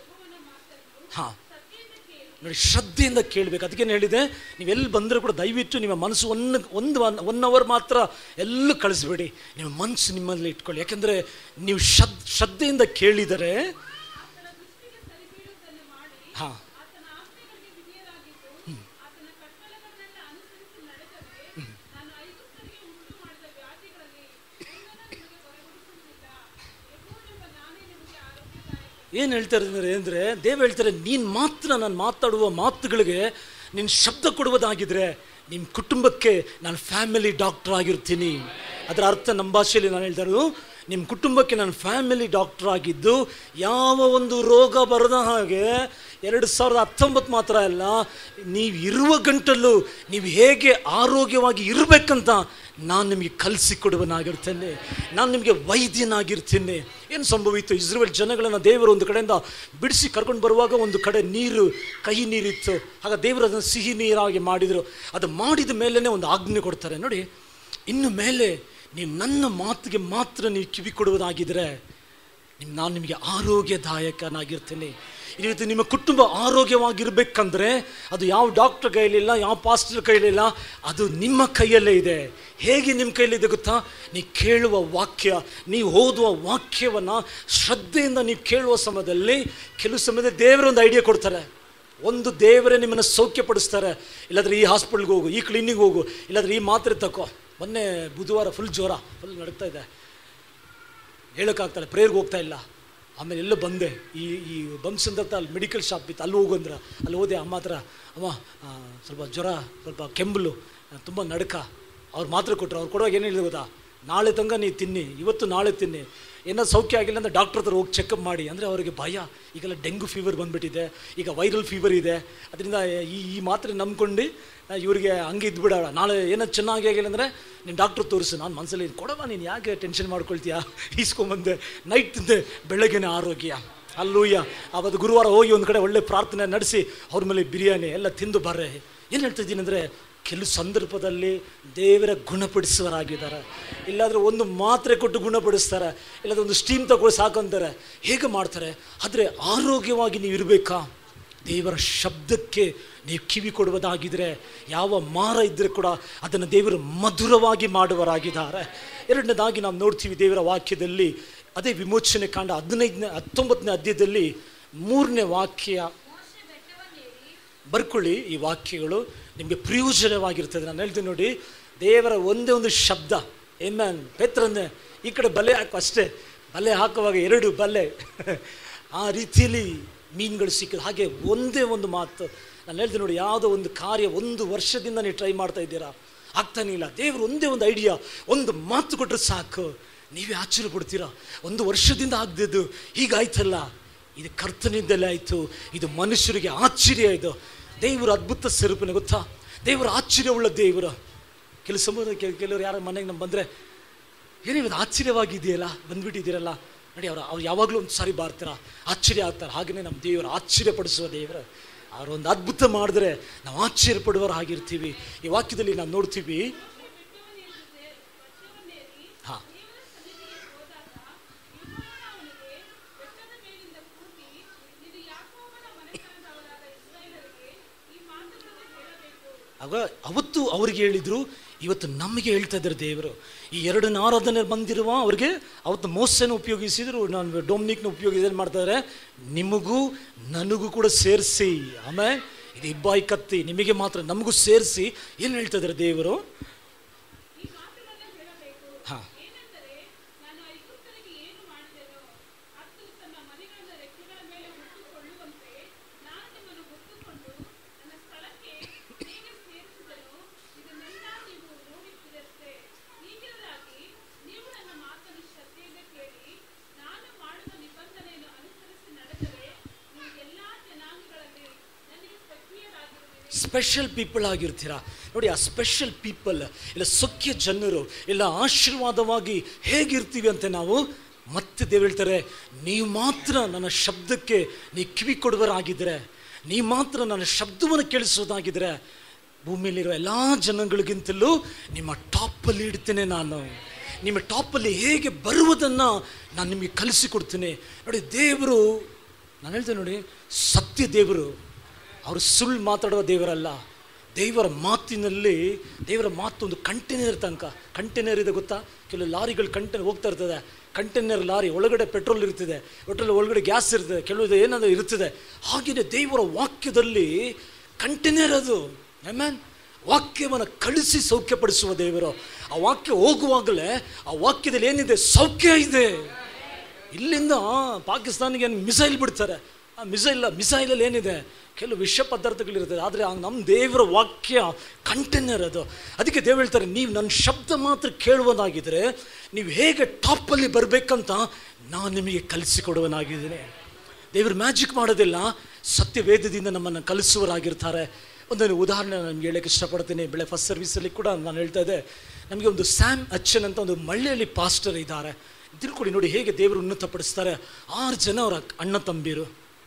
ಹಾಂ ನೋಡಿ ಶ್ರದ್ಧೆಯಿಂದ ಕೇಳಬೇಕು ಅದಕ್ಕೇನು ಹೇಳಿದೆ ನೀವು ಎಲ್ಲಿ ಬಂದರೂ ಕೂಡ ದಯವಿಟ್ಟು ನಿಮ್ಮ ಮನಸ್ಸು ಒನ್ ಒಂದು ಒನ್ ಒನ್ ಅವರ್ ಮಾತ್ರ ಎಲ್ಲೂ ಕಳಿಸ್ಬೇಡಿ ನಿಮ್ಮ ಮನಸ್ಸು ನಿಮ್ಮಲ್ಲಿ ಇಟ್ಕೊಳ್ಳಿ ಯಾಕೆಂದರೆ ನೀವು ಶ್ರದ್ ಶ್ರದ್ಧೆಯಿಂದ ಕೇಳಿದರೆ ಹಾಂ ಏನು ಹೇಳ್ತಾರೆ ಅಂದರೆ ಅಂದರೆ ದೇವ್ ಹೇಳ್ತಾರೆ ನೀನು ಮಾತ್ರ ನಾನು ಮಾತಾಡುವ ಮಾತುಗಳಿಗೆ ನಿನ್ನ ಶಬ್ದ ಕೊಡುವುದಾಗಿದ್ರೆ ನಿಮ್ಮ ಕುಟುಂಬಕ್ಕೆ ನಾನು ಫ್ಯಾಮಿಲಿ ಡಾಕ್ಟರ್ ಆಗಿರ್ತೀನಿ ಅದರ ಅರ್ಥ ನಮ್ಮ ಭಾಷೆಯಲ್ಲಿ ನಾನು ಹೇಳ್ತಾ ಇರೋದು ನಿಮ್ಮ ಕುಟುಂಬಕ್ಕೆ ನಾನು ಫ್ಯಾಮಿಲಿ ಡಾಕ್ಟರ್ ಆಗಿದ್ದು ಯಾವ ಒಂದು ರೋಗ ಬರದ ಹಾಗೆ ಎರಡು ಸಾವಿರದ ಹತ್ತೊಂಬತ್ತು ಮಾತ್ರ ಅಲ್ಲ ನೀವು ಇರುವ ಗಂಟಲ್ಲೂ ನೀವು ಹೇಗೆ ಆರೋಗ್ಯವಾಗಿ ಇರಬೇಕಂತ ನಾನು ನಿಮಗೆ ಕಲಿಸಿಕೊಡುವನಾಗಿರ್ತೇನೆ ನಾನು ನಿಮಗೆ ವೈದ್ಯನಾಗಿರ್ತೀನಿ ಏನು ಸಂಭವಿತ್ತು ಇಸ್ರೇಲ್ ಜನಗಳನ್ನು ದೇವರು ಒಂದು ಕಡೆಯಿಂದ ಬಿಡಿಸಿ ಕರ್ಕೊಂಡು ಬರುವಾಗ ಒಂದು ಕಡೆ ನೀರು ಕಹಿ ನೀರಿತ್ತು ಆಗ ದೇವರು ಅದನ್ನು ಸಿಹಿ ನೀರಾಗಿ ಮಾಡಿದರು ಅದು ಮಾಡಿದ ಮೇಲೇ ಒಂದು ಆಜ್ಞೆ ಕೊಡ್ತಾರೆ ನೋಡಿ ಇನ್ನು ಮೇಲೆ ನೀವು ನನ್ನ ಮಾತಿಗೆ ಮಾತ್ರ ನೀವು ಕಿವಿ ಕೊಡುವುದಾಗಿದ್ದರೆ ನಿಮ್ ನಾನು ನಿಮಗೆ ಆರೋಗ್ಯದಾಯಕನಾಗಿರ್ತೇನೆ ಇವತ್ತು ನಿಮ್ಮ ಕುಟುಂಬ ಆರೋಗ್ಯವಾಗಿರ್ಬೇಕಂದ್ರೆ ಅದು ಯಾವ ಡಾಕ್ಟರ್ ಕೈಲಿಲ್ಲ ಯಾವ ಪಾಸ್ಟರ್ ಕೈಲಿಲ್ಲ ಅದು ನಿಮ್ಮ ಕೈಯಲ್ಲೇ ಇದೆ ಹೇಗೆ ನಿಮ್ಮ ಕೈಲಿದೆ ಗೊತ್ತಾ ನೀವು ಕೇಳುವ ವಾಕ್ಯ ನೀವು ಓದುವ ವಾಕ್ಯವನ್ನು ಶ್ರದ್ಧೆಯಿಂದ ನೀವು ಕೇಳುವ ಸಮಯದಲ್ಲಿ ಕೆಲವು ಸಮಯದಲ್ಲಿ ದೇವರೊಂದು ಐಡಿಯಾ ಕೊಡ್ತಾರೆ ಒಂದು ದೇವರೇ ನಿಮ್ಮನ್ನು ಸೌಖ್ಯಪಡಿಸ್ತಾರೆ ಇಲ್ಲಾಂದ್ರೆ ಈ ಹಾಸ್ಪಿಟ್ಲ್ಗೆ ಹೋಗು ಈ ಕ್ಲಿನಿಕ್ ಹೋಗು ಇಲ್ಲಾಂದ್ರೆ ಈ ಮಾತ್ರೆ ತಗೋ ಮೊನ್ನೆ ಬುಧವಾರ ಫುಲ್ ಜ್ವರ ಫುಲ್ ನಡೀತಾ ಇದೆ ಹೇಳೋಕ್ಕಾಗ್ತಾಳೆ ಪ್ರೇರ್ಗೆ ಹೋಗ್ತಾ ಇಲ್ಲ ಆಮೇಲೆ ಎಲ್ಲೋ ಬಂದೆ ಈ ಈ ಬಂಸಂದತ್ತ ಅಲ್ಲಿ ಮೆಡಿಕಲ್ ಶಾಪ್ ಇತ್ತು ಅಲ್ಲಿ ಹೋಗು ಅಂದ್ರೆ ಅಲ್ಲಿ ಹೋದೆ ಅಮ್ಮ ಹತ್ರ ಅಮ್ಮ ಆ, ಸ್ವಲ್ಪ ಜ್ವರ ಸ್ವಲ್ಪ ಕೆಂಬಲು ತುಂಬ ನಡ್ಕ ಅವ್ರು ಮಾತ್ರೆ ಕೊಟ್ಟರು ಅವ್ರು ಕೊಡುವಾಗ ಏನು ಹೇಳಿದ್ರು ಗೊತ್ತಾ ನಾಳೆ ತನಕ ನೀವು ತಿನ್ನಿ ಇವತ್ತು ನಾಳೆ ತಿನ್ನಿ ಏನೋ ಸೌಖ್ಯ ಆಗಿಲ್ಲ ಅಂದರೆ ಡಾಕ್ಟ್ರ್ ಹತ್ರ ಹೋಗಿ ಚೆಕಪ್ ಮಾಡಿ ಅಂದರೆ ಅವರಿಗೆ ಭಯ ಈಗೆಲ್ಲ ಡೆಂಗು ಫೀವರ್ ಬಂದುಬಿಟ್ಟಿದೆ ಈಗ ವೈರಲ್ ಫೀವರ್ ಇದೆ ಅದರಿಂದ ಈ ಈ ಮಾತ್ರೆ ನಂಬ್ಕೊಂಡು ಆ, ಇವರಿಗೆ ಹಂಗೆ ಇದ್ಬಿಡ ನಾಳೆ ಏನೋ ಚೆನ್ನಾಗಿ ಆಗಿಲ್ಲ ಅಂದರೆ ನೀನು ಡಾಕ್ಟ್ರ್ ತೋರಿಸು ನಾನು ಮನಸ್ಸಲ್ಲಿ ಕೊಡವ ನೀನು ಯಾಕೆ ಟೆನ್ಷನ್ ಮಾಡ್ಕೊಳ್ತೀಯಾ ಈಸ್ಕೊಂಬಂದೆ ನೈಟ್ ತಿಂದೆ ಬೆಳಗ್ಗೆನೇ ಆರೋಗ್ಯ ಅಲ್ಲೂಯ್ಯ ಅವತ್ತು ಗುರುವಾರ ಹೋಗಿ ಒಂದು ಕಡೆ ಒಳ್ಳೆ ಪ್ರಾರ್ಥನೆ ನಡೆಸಿ ಅವ್ರ ಮೇಲೆ ಬಿರಿಯಾನಿ ಎಲ್ಲ ತಿಂದು ಬರ್ರೆ ಏನು ಹೇಳ್ತಾ ಇದ್ದೀನಿ ಅಂದರೆ ಕೆಲವು ಸಂದರ್ಭದಲ್ಲಿ ದೇವರ ಗುಣಪಡಿಸುವರಾಗಿದ್ದಾರೆ ಇಲ್ಲಾಂದ್ರೆ ಒಂದು ಮಾತ್ರೆ ಕೊಟ್ಟು ಗುಣಪಡಿಸ್ತಾರೆ ಇಲ್ಲಾಂದ್ರೆ ಒಂದು ಸ್ಟೀಮ್ ತಗೊಳ್ಳಿ ಸಾಕಂತಾರೆ ಹೇಗೆ ಮಾಡ್ತಾರೆ ಆದರೆ ಆರೋಗ್ಯವಾಗಿ ನೀವು ಇರಬೇಕಾ ದೇವರ ಶಬ್ದಕ್ಕೆ ನೀವು ಕಿವಿ ಕೊಡುವುದಾಗಿದ್ದರೆ ಯಾವ ಮಾರ ಇದ್ದರೆ ಕೂಡ ಅದನ್ನು ದೇವರು ಮಧುರವಾಗಿ ಮಾಡುವರಾಗಿದ್ದಾರೆ ಎರಡನೇದಾಗಿ ನಾವು ನೋಡ್ತೀವಿ ದೇವರ ವಾಕ್ಯದಲ್ಲಿ ಅದೇ ವಿಮೋಚನೆ ಕಾಂಡ ಹದಿನೈದನೇ ಹತ್ತೊಂಬತ್ತನೇ ಅಧ್ಯಾಯದಲ್ಲಿ ಮೂರನೇ ವಾಕ್ಯ ಬರ್ಕೊಳ್ಳಿ ಈ ವಾಕ್ಯಗಳು ನಿಮಗೆ ಪ್ರಯೋಜನವಾಗಿರ್ತದೆ ನಾನು ಹೇಳ್ತೀನಿ ನೋಡಿ ದೇವರ ಒಂದೇ ಒಂದು ಶಬ್ದ ಏಮ್ಯಾನ್ ಪೇತ್ರನ್ನೇ ಈ ಕಡೆ ಬಲೆ ಹಾಕು ಅಷ್ಟೇ ಬಲೆ ಹಾಕುವಾಗ ಎರಡು ಬಲೆ ಆ ರೀತಿಯಲ್ಲಿ ಮೀನುಗಳು ಸಿಕ್ಕಿದ ಹಾಗೆ ಒಂದೇ ಒಂದು ಮಾತು ನಾನು ಹೇಳ್ತೀನಿ ನೋಡಿ ಯಾವುದೋ ಒಂದು ಕಾರ್ಯ ಒಂದು ವರ್ಷದಿಂದ ನೀವು ಟ್ರೈ ಮಾಡ್ತಾ ಇದ್ದೀರಾ ಆಗ್ತಾನೆ ಇಲ್ಲ ದೇವರು ಒಂದೇ ಒಂದು ಐಡಿಯಾ ಒಂದು ಮಾತು ಕೊಟ್ಟರೆ ಸಾಕು ನೀವೇ ಆಶ್ಚರ್ಯ ಪಡ್ತೀರಾ ಒಂದು ವರ್ಷದಿಂದ ಆಗದಿದ್ದು ಹೀಗಾಯ್ತಲ್ಲ ಇದು ಕರ್ತನಿಂದಲೇ ಆಯಿತು ಇದು ಮನುಷ್ಯರಿಗೆ ಆಶ್ಚರ್ಯ ಇದು ದೇವರು ಅದ್ಭುತ ಸ್ವರೂಪನೆ ಗೊತ್ತಾ ದೇವರು ಆಶ್ಚರ್ಯವುಳ್ಳ ದೇವರು ಕೆಲವು ಸಮುದಾಯ ಕೆಲವರು ಯಾರ ಮನೆಗೆ ನಮ್ಮ ಬಂದರೆ ಏನೇ ಇವತ್ತು ಆಶ್ಚರ್ಯವಾಗಿದೆಯಲ್ಲ ಬಂದ್ಬಿಟ್ಟಿದ್ದೀರಲ್ಲ ನೋಡಿ ಅವ್ರು ಅವ್ರು ಯಾವಾಗಲೂ ಒಂದು ಸಾರಿ ಬಾರ್ತಾರ ಆಶ್ಚರ್ಯ ಆಗ್ತಾರೆ ಹಾಗೆಯೇ ನಮ್ಮ ದೇವರು ಆಶ್ಚರ್ಯಪಡಿಸುವ ದೇವರು ಅವ್ರು ಒಂದು ಅದ್ಭುತ ಮಾಡಿದ್ರೆ ನಾವು ಆಶ್ಚರ್ಯ ಪಡುವವರು ಆಗಿರ್ತೀವಿ ಈ ವಾಕ್ಯದಲ್ಲಿ ನಾವು ನೋಡ್ತೀವಿ ಹಾಂ ಆಗ ಅವತ್ತು ಅವ್ರಿಗೆ ಹೇಳಿದ್ರು ಇವತ್ತು ನಮಗೆ ಹೇಳ್ತಾ ಇದ್ದಾರೆ ದೇವರು ಈ ಎರಡು ಆರಾಧನೆ ಬಂದಿರುವ ಅವ್ರಿಗೆ ಅವತ್ತು ಮೋಸನ ಉಪಯೋಗಿಸಿದ್ರು ನಾನು ಡೊಮ್ನಿಕ್ನ ಉಪಯೋಗಿಸಿ ಏನು ಮಾಡ್ತಾರೆ ನಿಮಗೂ ನನಗೂ ಕೂಡ ಸೇರಿಸಿ ಆಮೇಲೆ ಇದು ಇಬ್ಬಾಯಿ ಕತ್ತಿ ನಿಮಗೆ ಮಾತ್ರ ನಮಗೂ ಸೇರಿಸಿ ಏನು ಹೇಳ್ತಾ ಇದ್ದಾರೆ ದೇವರು ಹಾಂ ಸ್ಪೆಷಲ್ ಪೀಪಲ್ ಆಗಿರ್ತೀರಾ ನೋಡಿ ಆ ಸ್ಪೆಷಲ್ ಪೀಪಲ್ ಇಲ್ಲ ಸೊಖ್ಯ ಜನರು ಇಲ್ಲ ಆಶೀರ್ವಾದವಾಗಿ ಹೇಗಿರ್ತೀವಿ ಅಂತ ನಾವು ಮತ್ತೆ ದೇವ್ರು ಹೇಳ್ತಾರೆ ನೀವು ಮಾತ್ರ ನನ್ನ ಶಬ್ದಕ್ಕೆ ನೀವು ಕಿವಿ ಕೊಡುವರಾಗಿದ್ದರೆ ನೀವು ಮಾತ್ರ ನನ್ನ ಶಬ್ದವನ್ನು ಕೇಳಿಸೋದಾಗಿದ್ದರೆ ಭೂಮಿಯಲ್ಲಿರೋ ಎಲ್ಲ ಜನಗಳಿಗಿಂತಲೂ ನಿಮ್ಮ ಟಾಪಲ್ಲಿ ಇಡ್ತೇನೆ ನಾನು ನಿಮ್ಮ ಟಾಪಲ್ಲಿ ಹೇಗೆ ಬರುವುದನ್ನು ನಾನು ನಿಮಗೆ ಕಲಿಸಿಕೊಡ್ತೀನಿ ನೋಡಿ ದೇವರು ನಾನು ಹೇಳ್ತೇನೆ ನೋಡಿ ಸತ್ಯ ದೇವರು ಅವರು ಸುಳ್ಳು ಮಾತಾಡುವ ದೇವರಲ್ಲ ದೇವರ ಮಾತಿನಲ್ಲಿ ದೇವರ ಮಾತು ಒಂದು ಕಂಟೈನರ್ ತನಕ ಕಂಟೈನರ್ ಇದೆ ಗೊತ್ತಾ ಕೆಲವು ಲಾರಿಗಳು ಕಂಟೈನರ್ ಹೋಗ್ತಾ ಇರ್ತದೆ ಕಂಟೈನರ್ ಲಾರಿ ಒಳಗಡೆ ಪೆಟ್ರೋಲ್ ಇರ್ತದೆ ಒಟ್ಟಲ್ಲಿ ಒಳಗಡೆ ಗ್ಯಾಸ್ ಇರ್ತದೆ ಕೆಲವು ಏನಾದರೂ ಇರ್ತದೆ ಹಾಗೆಯೇ ದೇವರ ವಾಕ್ಯದಲ್ಲಿ ಕಂಟೈನರ್ ಅದು ಮ್ಯಾನ್ ವಾಕ್ಯವನ್ನು ಕಳಿಸಿ ಸೌಖ್ಯಪಡಿಸುವ ದೇವರು ಆ ವಾಕ್ಯ ಹೋಗುವಾಗಲೇ ಆ ವಾಕ್ಯದಲ್ಲಿ ಏನಿದೆ ಸೌಖ್ಯ ಇದೆ ಇಲ್ಲಿಂದ ಪಾಕಿಸ್ತಾನಿಗೆ ಮಿಸೈಲ್ ಬಿಡ್ತಾರೆ ಆ ಮಿಸೈಲ್ ಮಿಸೈಲಲ್ಲಿ ಏನಿದೆ ಕೆಲವು ವಿಷ ಪದಾರ್ಥಗಳಿರ್ತದೆ ಆದರೆ ನಮ್ಮ ದೇವರ ವಾಕ್ಯ ಕಂಟೈನರ್ ಅದು ಅದಕ್ಕೆ ದೇವ್ರು ಹೇಳ್ತಾರೆ ನೀವು ನನ್ನ ಶಬ್ದ ಮಾತ್ರ ಕೇಳುವನಾಗಿದ್ದರೆ ನೀವು ಹೇಗೆ ಟಾಪಲ್ಲಿ ಬರಬೇಕಂತ ನಾನು ನಿಮಗೆ ಕಲಿಸಿಕೊಡುವನಾಗಿದ್ದೇನೆ ದೇವರು ಮ್ಯಾಜಿಕ್ ಮಾಡೋದಿಲ್ಲ ಸತ್ಯವೇದದಿಂದ ನಮ್ಮನ್ನು ಕಲಿಸುವರಾಗಿರ್ತಾರೆ ಒಂದೊಂದು ಉದಾಹರಣೆ ನಾನು ಹೇಳಕ್ಕೆ ಇಷ್ಟಪಡ್ತೀನಿ ಬೆಳೆ ಫಸ್ಟ್ ಸರ್ವಿಸಲ್ಲಿ ಕೂಡ ನಾನು ಹೇಳ್ತಾ ಇದ್ದೆ ನಮಗೆ ಒಂದು ಸ್ಯಾಮ್ ಅಚ್ಚನ್ ಅಂತ ಒಂದು ಮಳ್ಳಿಯಲ್ಲಿ ಪಾಸ್ಟರ್ ಇದ್ದಾರೆ ತಿಳ್ಕೊಡಿ ನೋಡಿ ಹೇಗೆ ದೇವರು ಉನ್ನತಪಡಿಸ್ತಾರೆ ಆರು ಜನ ಅವರ ಅಣ್ಣ ತಂಬೀರು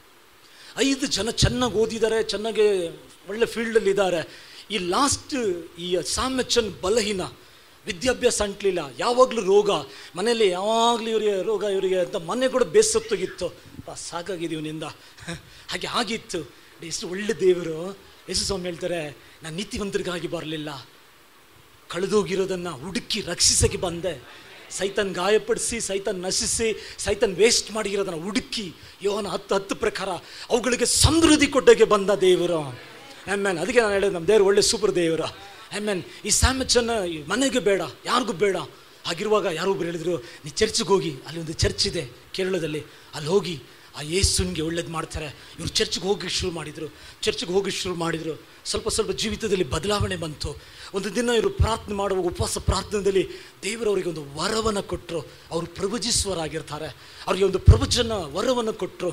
ಐದು ಜನ ಚೆನ್ನಾಗಿ ಓದಿದ್ದಾರೆ ಚೆನ್ನಾಗಿ ಒಳ್ಳೆ ಫೀಲ್ಡಲ್ಲಿ ಇದ್ದಾರೆ ಈ ಲಾಸ್ಟ್ ಈ ಸಾಮಚನ್ ಬಲಹೀನ ವಿದ್ಯಾಭ್ಯಾಸ ಅಂಟ್ಲಿಲ್ಲ ಯಾವಾಗಲೂ ರೋಗ ಮನೆಯಲ್ಲಿ ಯಾವಾಗಲೂ ಇವರಿಗೆ ರೋಗ ಇವರಿಗೆ ಅಂತ ಮನೆ ಕೂಡ ಬೇಸತ್ತೋಗಿತ್ತು ಬಾ ಸಾಕಾಗಿದೆ ಇವನಿಂದ ಹಾಗೆ ಆಗಿತ್ತು ಎಷ್ಟು ಒಳ್ಳೆ ದೇವರು ಯೇಸು ಸ್ವಾಮಿ ಹೇಳ್ತಾರೆ ನಾನು ನೀತಿವಂತರಿಗಾಗಿ ಬರಲಿಲ್ಲ ಕಳೆದೋಗಿರೋದನ್ನು ಹುಡುಕಿ ರಕ್ಷಿಸಕ್ಕೆ ಬಂದೆ ಸೈತನ್ ಗಾಯಪಡಿಸಿ ಸೈತನ್ ನಶಿಸಿ ಸೈತನ್ ವೇಸ್ಟ್ ಮಾಡಿರೋದನ್ನು ಹುಡುಕಿ ಯೋಹನ ಹತ್ತು ಹತ್ತು ಪ್ರಕಾರ ಅವುಗಳಿಗೆ ಸಮೃದ್ಧಿ ಕೊಟ್ಟಗೆ ಬಂದ ದೇವರು ಆಮೇನ್ ಅದಕ್ಕೆ ನಾನು ಹೇಳಿದೆ ನಮ್ಮ ದೇವರು ಒಳ್ಳೆ ಸೂಪರ್ ದೇವರು ಆಮೇನ್ ಈ ಸ್ಯಾಮಚನ್ನ ಈ ಮನೆಗೆ ಬೇಡ ಯಾರಿಗೂ ಬೇಡ ಹಾಗಿರುವಾಗ ಯಾರೋ ಒಬ್ರು ಹೇಳಿದ್ರು ನೀ ಚರ್ಚ್ಗೆ ಹೋಗಿ ಅಲ್ಲಿ ಒಂದು ಚರ್ಚ್ ಇದೆ ಕೇರಳದಲ್ಲಿ ಅಲ್ಲಿ ಹೋಗಿ ಆ ಯೇಸುನಿಗೆ ಒಳ್ಳೇದು ಮಾಡ್ತಾರೆ ಇವರು ಚರ್ಚ್ಗೆ ಹೋಗಿ ಶುರು ಮಾಡಿದರು ಚರ್ಚ್ಗೆ ಹೋಗಿ ಶುರು ಮಾಡಿದರು ಸ್ವಲ್ಪ ಸ್ವಲ್ಪ ಜೀವಿತದಲ್ಲಿ ಬದಲಾವಣೆ ಬಂತು ಒಂದು ದಿನ ಇವರು ಪ್ರಾರ್ಥನೆ ಮಾಡುವ ಉಪವಾಸ ಪ್ರಾರ್ಥನೆಯಲ್ಲಿ ದೇವರವರಿಗೆ ಒಂದು ವರವನ್ನು ಕೊಟ್ಟರು ಅವರು ಪ್ರವಚಿಸುವರಾಗಿರ್ತಾರೆ ಅವರಿಗೆ ಒಂದು ಪ್ರವಚನ ವರವನ್ನು ಕೊಟ್ಟರು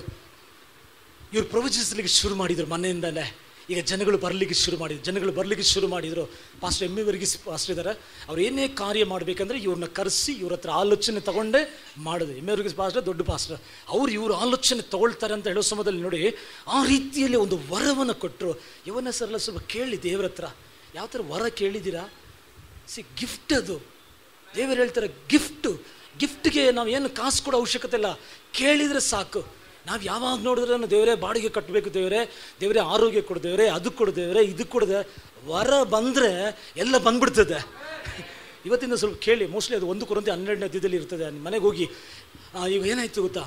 ಇವರು ಪ್ರವಚಿಸಲಿಕ್ಕೆ ಶುರು ಮಾಡಿದರು ಮನೆಯಿಂದಲೇ ಈಗ ಜನಗಳು ಬರಲಿಕ್ಕೆ ಶುರು ಮಾಡಿದ್ರು ಜನಗಳು ಬರಲಿಕ್ಕೆ ಶುರು ಮಾಡಿದರು ಪಾಸ್ಟರ್ ಎಮ್ ಎವರೆಗೆ ಪಾಸ್ಟರ್ ಇದ್ದಾರೆ ಅವ್ರು ಏನೇ ಕಾರ್ಯ ಮಾಡಬೇಕಂದ್ರೆ ಇವ್ರನ್ನ ಕರೆಸಿ ಇವ್ರ ಹತ್ರ ಆಲೋಚನೆ ತಗೊಂಡೇ ಮಾಡೋದು ಎಮ್ ಎವರೆಗೆ ಪಾಸ್ಟರ್ ದೊಡ್ಡ ಪಾಸ್ಟರ್ ಅವ್ರು ಇವ್ರ ಆಲೋಚನೆ ತಗೊಳ್ತಾರೆ ಅಂತ ಹೇಳೋ ಸಮಯದಲ್ಲಿ ನೋಡಿ ಆ ರೀತಿಯಲ್ಲಿ ಒಂದು ವರವನ್ನು ಕೊಟ್ಟರು ಇವನ ಸರಳ ಸ್ವಲ್ಪ ಕೇಳಿ ದೇವ್ರ ಹತ್ರ ಯಾವ ಥರ ವರ ಕೇಳಿದ್ದೀರಾ ಸಿ ಗಿಫ್ಟ್ ಅದು ದೇವರು ಹೇಳ್ತಾರೆ ಗಿಫ್ಟು ಗಿಫ್ಟ್ಗೆ ನಾವು ಏನು ಕಾಸು ಕೊಡೋ ಅವಶ್ಯಕತೆ ಇಲ್ಲ ಕೇಳಿದರೆ ಸಾಕು ನಾವು ಯಾವಾಗ ನೋಡಿದ್ರೆ ನಾವು ದೇವರೇ ಬಾಡಿಗೆ ಕಟ್ಟಬೇಕು ದೇವರೇ ದೇವರೇ ಆರೋಗ್ಯ ಕೊಡು ದೇವರೇ ಅದು ಕೊಡು ದೇವರೇ ಇದು ಕೊಡದೆ ವರ ಬಂದರೆ ಎಲ್ಲ ಬಂದ್ಬಿಡ್ತದೆ ಇವತ್ತಿಂದ ಸ್ವಲ್ಪ ಕೇಳಿ ಮೋಸ್ಟ್ಲಿ ಅದು ಒಂದು ಕೊರಂತೆ ಹನ್ನೆರಡನೇ ಅಧ್ಯದಲ್ಲಿ ಇರ್ತದೆ ನಿಮ್ಮ ಮನೆಗೆ ಹೋಗಿ ಆ, ಈಗ ಏನಾಯ್ತು ಗೊತ್ತಾ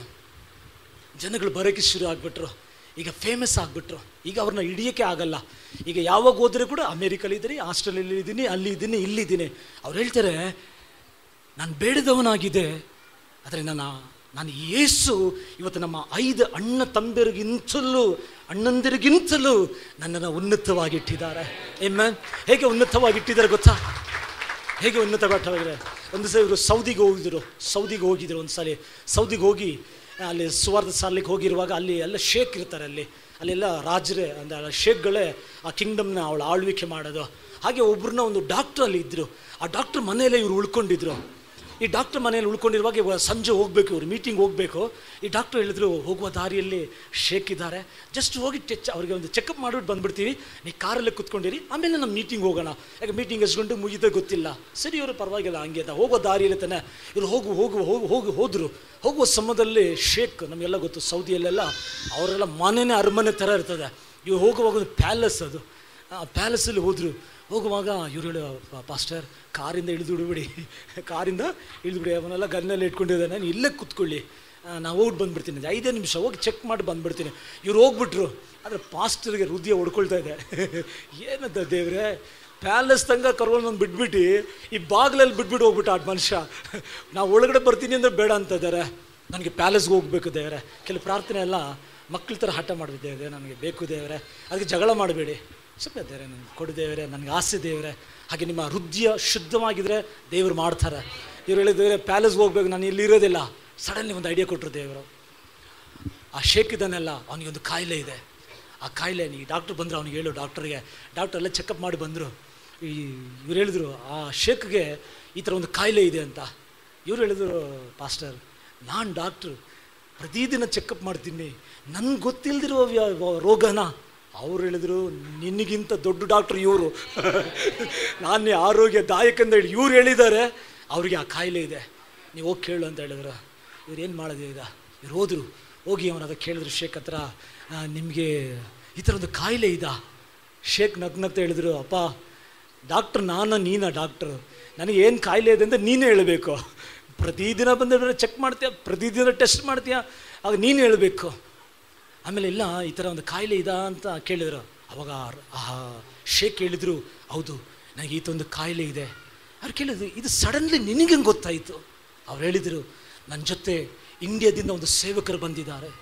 ಜನಗಳು ಬರೋಕ್ಕೆ ಶುರು ಆಗಿಬಿಟ್ರು ಈಗ ಫೇಮಸ್ ಆಗಿಬಿಟ್ರು ಈಗ ಅವ್ರನ್ನ ಹಿಡಿಯೋಕ್ಕೆ ಆಗಲ್ಲ ಈಗ ಯಾವಾಗ ಹೋದ್ರೆ ಕೂಡ ಅಮೇರಿಕಲ್ಲಿ ಇದ್ದೀನಿ ಆಸ್ಟ್ರೇಲಿಯಲ್ಲಿ ಇದ್ದೀನಿ ಅಲ್ಲಿ ಇದ್ದೀನಿ ಇಲ್ಲಿದ್ದೀನಿ ಅವ್ರು ಹೇಳ್ತಾರೆ ನಾನು ಬೇಡದವನಾಗಿದೆ ಆದರೆ ನನ್ನ ನಾನು ಯೇಸು ಇವತ್ತು ನಮ್ಮ ಐದು ಅಣ್ಣ ತಂಬೆರಿಗಿಂತಲೂ ಅಣ್ಣಂದಿರಿಗಿಂತಲೂ ನನ್ನನ್ನು ಉನ್ನತವಾಗಿಟ್ಟಿದ್ದಾರೆ ಏಮ್ಮ ಹೇಗೆ ಉನ್ನತವಾಗಿಟ್ಟಿದ್ದಾರೆ ಗೊತ್ತಾ ಹೇಗೆ ಉನ್ನತವಾಗಿದ್ದಾರೆ ಒಂದು ಸಲ ಇವರು ಸೌದಿಗೆ ಹೋಗಿದ್ರು ಸೌದಿಗೆ ಹೋಗಿದ್ರು ಒಂದು ಸಲ ಸೌದಿಗೆ ಹೋಗಿ ಅಲ್ಲಿ ಸುವಾರ್ಥ ಸಾಲಿಗೆ ಹೋಗಿರುವಾಗ ಅಲ್ಲಿ ಎಲ್ಲ ಶೇಕ್ ಇರ್ತಾರೆ ಅಲ್ಲಿ ಅಲ್ಲೆಲ್ಲ ರಾಜರೇ ಅಂದರೆ ಶೇಕ್ಗಳೇ ಆ ಕಿಂಗ್ಡಮ್ನ ಅವಳು ಆಳ್ವಿಕೆ ಮಾಡೋದು ಹಾಗೆ ಒಬ್ರನ್ನ ಒಂದು ಡಾಕ್ಟ್ರ್ ಅಲ್ಲಿ ಇದ್ದರು ಆ ಡಾಕ್ಟ್ರ್ ಮನೆಯಲ್ಲೇ ಇವ್ರು ಉಳ್ಕೊಂಡಿದ್ರು ಈ ಡಾಕ್ಟ್ರ್ ಮನೆಯಲ್ಲಿ ಉಳ್ಕೊಂಡಿರುವಾಗ ಇವಾಗ ಸಂಜೆ ಹೋಗಬೇಕು ಇವ್ರು ಮೀಟಿಂಗ್ ಹೋಗಬೇಕು ಈ ಡಾಕ್ಟ್ರ್ ಹೇಳಿದ್ರು ಹೋಗುವ ದಾರಿಯಲ್ಲಿ ಶೇಕ್ ಇದ್ದಾರೆ ಜಸ್ಟ್ ಹೋಗಿ ಟಚ್ ಅವ್ರಿಗೆ ಒಂದು ಚೆಕಪ್ ಮಾಡಿಬಿಟ್ಟು ಬಂದ್ಬಿಡ್ತೀವಿ ನೀ ಕಾರಲ್ಲೇ ಕುತ್ಕೊಂಡಿರಿ ಆಮೇಲೆ ನಮ್ಮ ಮೀಟಿಂಗ್ ಹೋಗೋಣ ಯಾಕೆ ಮೀಟಿಂಗ್ ಎಷ್ಟು ಗಂಟೆ ಮುಗಿದೇ ಗೊತ್ತಿಲ್ಲ ಸರಿ ಇವರು ಪರವಾಗಿಲ್ಲ ಹಂಗೆ ಅಂತ ಹೋಗೋ ದಾರಿಯಲ್ಲಿ ತಾನೆ ಇವರು ಹೋಗು ಹೋಗು ಹೋಗು ಹೋಗಿ ಹೋದರು ಹೋಗುವ ಸಮಯದಲ್ಲಿ ಶೇಕ್ ನಮಗೆಲ್ಲ ಗೊತ್ತು ಸೌದಿಯಲ್ಲೆಲ್ಲ ಅವರೆಲ್ಲ ಮನೆನೇ ಅರಮನೆ ಥರ ಇರ್ತದೆ ಇವ್ರು ಹೋಗುವಾಗ ಒಂದು ಪ್ಯಾಲೇಸ್ ಅದು ಆ ಪ್ಯಾಲೇಸಲ್ಲಿ ಹೋದರು ಹೋಗುವಾಗ ಇವ್ರು ಹೇಳು "ಪಾ- ಪಾಸ್ಟರ್ ಕಾರಿಂದ ಇಳಿದು ಬಿಡ್ಬಿಡಿ ಕಾರಿಂದ ಇಳಿದು ಬಿಡಿ ಅವನೆಲ್ಲ ಗನ್ನೆಲ್ಲ ಇಟ್ಕೊಂಡಿದ್ದಾನೆ ನಾನು ಇಲ್ಲೇ ಕೂತ್ಕೊಳ್ಳಿ ಆ, ನಾವು ಹೋಗಿ ಬಂದ್ಬಿಡ್ತೀನಿ ಅಂದೆ. ಐದೇ ನಿಮಿಷ ಹೋಗಿ ಚೆಕ್ ಮಾಡಿ ಬಂದ್ಬಿಡ್ತೀನಿ ಇವ್ರು ಹೋಗ್ಬಿಟ್ರು ಆದರೆ ಪಾಸ್ಟರ್ಗೆ ಹೃದಯ ಹೊಡ್ಕೊಳ್ತಾ ಇದೆ ಏನಂತ ದೇವ್ರೆ ಪ್ಯಾಲೇಸ್ ತಂಗ ಕರ್ಕೊಂಡು ಬಂದು ಬಿಟ್ಬಿಟ್ಟು ಈ ಬಾಗಿಲಲ್ಲಿ ಬಿಟ್ಬಿಟ್ಟು ಹೋಗ್ಬಿಟ್ಟು ಆ ಮನುಷ್ಯ ನಾವು ಒಳಗಡೆ ಬರ್ತೀನಿ ಅಂದರೆ ಬೇಡ ಅಂತ ಇದ್ದಾರೆ ನನಗೆ ಪ್ಯಾಲೇಸ್ಗೆ ಹೋಗ್ಬೇಕು ದೇವ್ರೆ ಕೆಲವು ಪ್ರಾರ್ಥನೆ ಎಲ್ಲ ಮಕ್ಕಳ ಥರ ಹಠ ಮಾಡಿದ್ದೆ ದೇವ್ರೆ ನನಗೆ ಬೇಕು ದೇವ್ರೆ ಅದಕ್ಕೆ ಜಗಳ ಮಾಡಬೇಡಿ ಸುಮ್ಮನೆ ದೇವ್ರೆ ನನಗೆ ಕೊಡು ದೇವ್ರೆ ನನಗೆ ಆಸೆ ದೇವ್ರೆ ಹಾಗೆ ನಿಮ್ಮ ಹೃದಯ ಶುದ್ಧವಾಗಿದ್ದರೆ ದೇವ್ರು ಮಾಡ್ತಾರೆ ಇವ್ರು ಹೇಳಿದ ದೇವ್ರೆ ಪ್ಯಾಲೇಸ್ಗೆ ಹೋಗ್ಬೇಕು ನಾನು ಇಲ್ಲಿ ಇರೋದಿಲ್ಲ ಸಡನ್ಲಿ ಒಂದು ಐಡಿಯಾ ಕೊಟ್ಟರು ದೇವರು ಆ ಶೇಕ್ ಇದ್ದಾನೆಲ್ಲ ಅವನಿಗೆ ಒಂದು ಕಾಯಿಲೆ ಇದೆ ಆ ಕಾಯಿಲೆ ನೀ ಡಾಕ್ಟ್ರ್ ಬಂದರು ಅವ್ನಿಗೆ ಹೇಳು ಡಾಕ್ಟ್ರಿಗೆ ಡಾಕ್ಟರ್ ಎಲ್ಲ ಚೆಕಪ್ ಮಾಡಿ ಬಂದರು ಈ ಇವ್ರು ಹೇಳಿದ್ರು ಆ ಶೇಕ್ಗೆ ಈ ಥರ ಒಂದು ಕಾಯಿಲೆ ಇದೆ ಅಂತ ಇವ್ರು ಹೇಳಿದ್ರು ಪಾಸ್ಟರ್ ನಾನು ಡಾಕ್ಟ್ರು ಪ್ರತಿದಿನ ಚೆಕಪ್ ಮಾಡ್ತೀನಿ ನನ್ಗೆ ಗೊತ್ತಿಲ್ದಿರೋ ವ್ಯ- ವ- ರೋಗನ ಅವ್ರು ಹೇಳಿದ್ರು ನಿನಗಿಂತ ದೊಡ್ಡ ಡಾಕ್ಟ್ರು ಇವರು ನಾನು ಆರೋಗ್ಯದಾಯಕ ಅಂತ ಹೇಳಿ ಇವ್ರು ಹೇಳಿದ್ದಾರೆ ಅವ್ರಿಗೆ ಆ ಕಾಯಿಲೆ ಇದೆ ನೀವು ಹೋಗಿ ಕೇಳು ಅಂತ ಹೇಳಿದ್ರು ಇವ್ರು ಏನು ಮಾಡೋದು ಈಗ ಇವ್ರು ಹೋದರು ಹೋಗಿ ಅವನ ಹತ್ರ ಕೇಳಿದ್ರು ಶೇಖ್ ಹತ್ರ ನಿಮಗೆ ಈ ಥರ ಒಂದು ಕಾಯಿಲೆ ಇದಾ ಶೇಖ್ ನಗ್ನಗ್ತಾ ಹೇಳಿದ್ರು ಅಪ್ಪ ಡಾಕ್ಟ್ರ್ ನಾನು ನೀನಾ ಡಾಕ್ಟ್ರು ನನಗೆ ಏನು ಕಾಯಿಲೆ ಇದೆ ಅಂತ ನೀನೇ ಹೇಳಬೇಕು ಪ್ರತಿದಿನ ಬಂದು ಚೆಕ್ ಮಾಡ್ತೀಯ ಪ್ರತಿದಿನ ಟೆಸ್ಟ್ ಮಾಡ್ತೀಯ ಆಗ ನೀನು ಹೇಳಬೇಕು ಆಮೇಲೆ ಇಲ್ಲ ಈ ಥರ ಒಂದು ಕಾಯಿಲೆ ಇದಾ ಅಂತ ಕೇಳಿದ್ರು ಅವಾಗ ಆ ಶೇಕ್ ಹೇಳಿದ್ರು ಹೌದು ನನಗೆ ಈತ ಒಂದು ಕಾಯಿಲೆ ಇದೆ ಅವ್ರು ಕೇಳಿದ್ರು ಇದು ಸಡನ್ಲಿ ನಿನಗೆ ಗೊತ್ತಾಯಿತು ಅವ್ರು ಹೇಳಿದರು ನನ್ನ ಜೊತೆ ಇಂಡಿಯಾದಿಂದ ಒಂದು ಸೇವಕರು ಬಂದಿದ್ದಾರೆ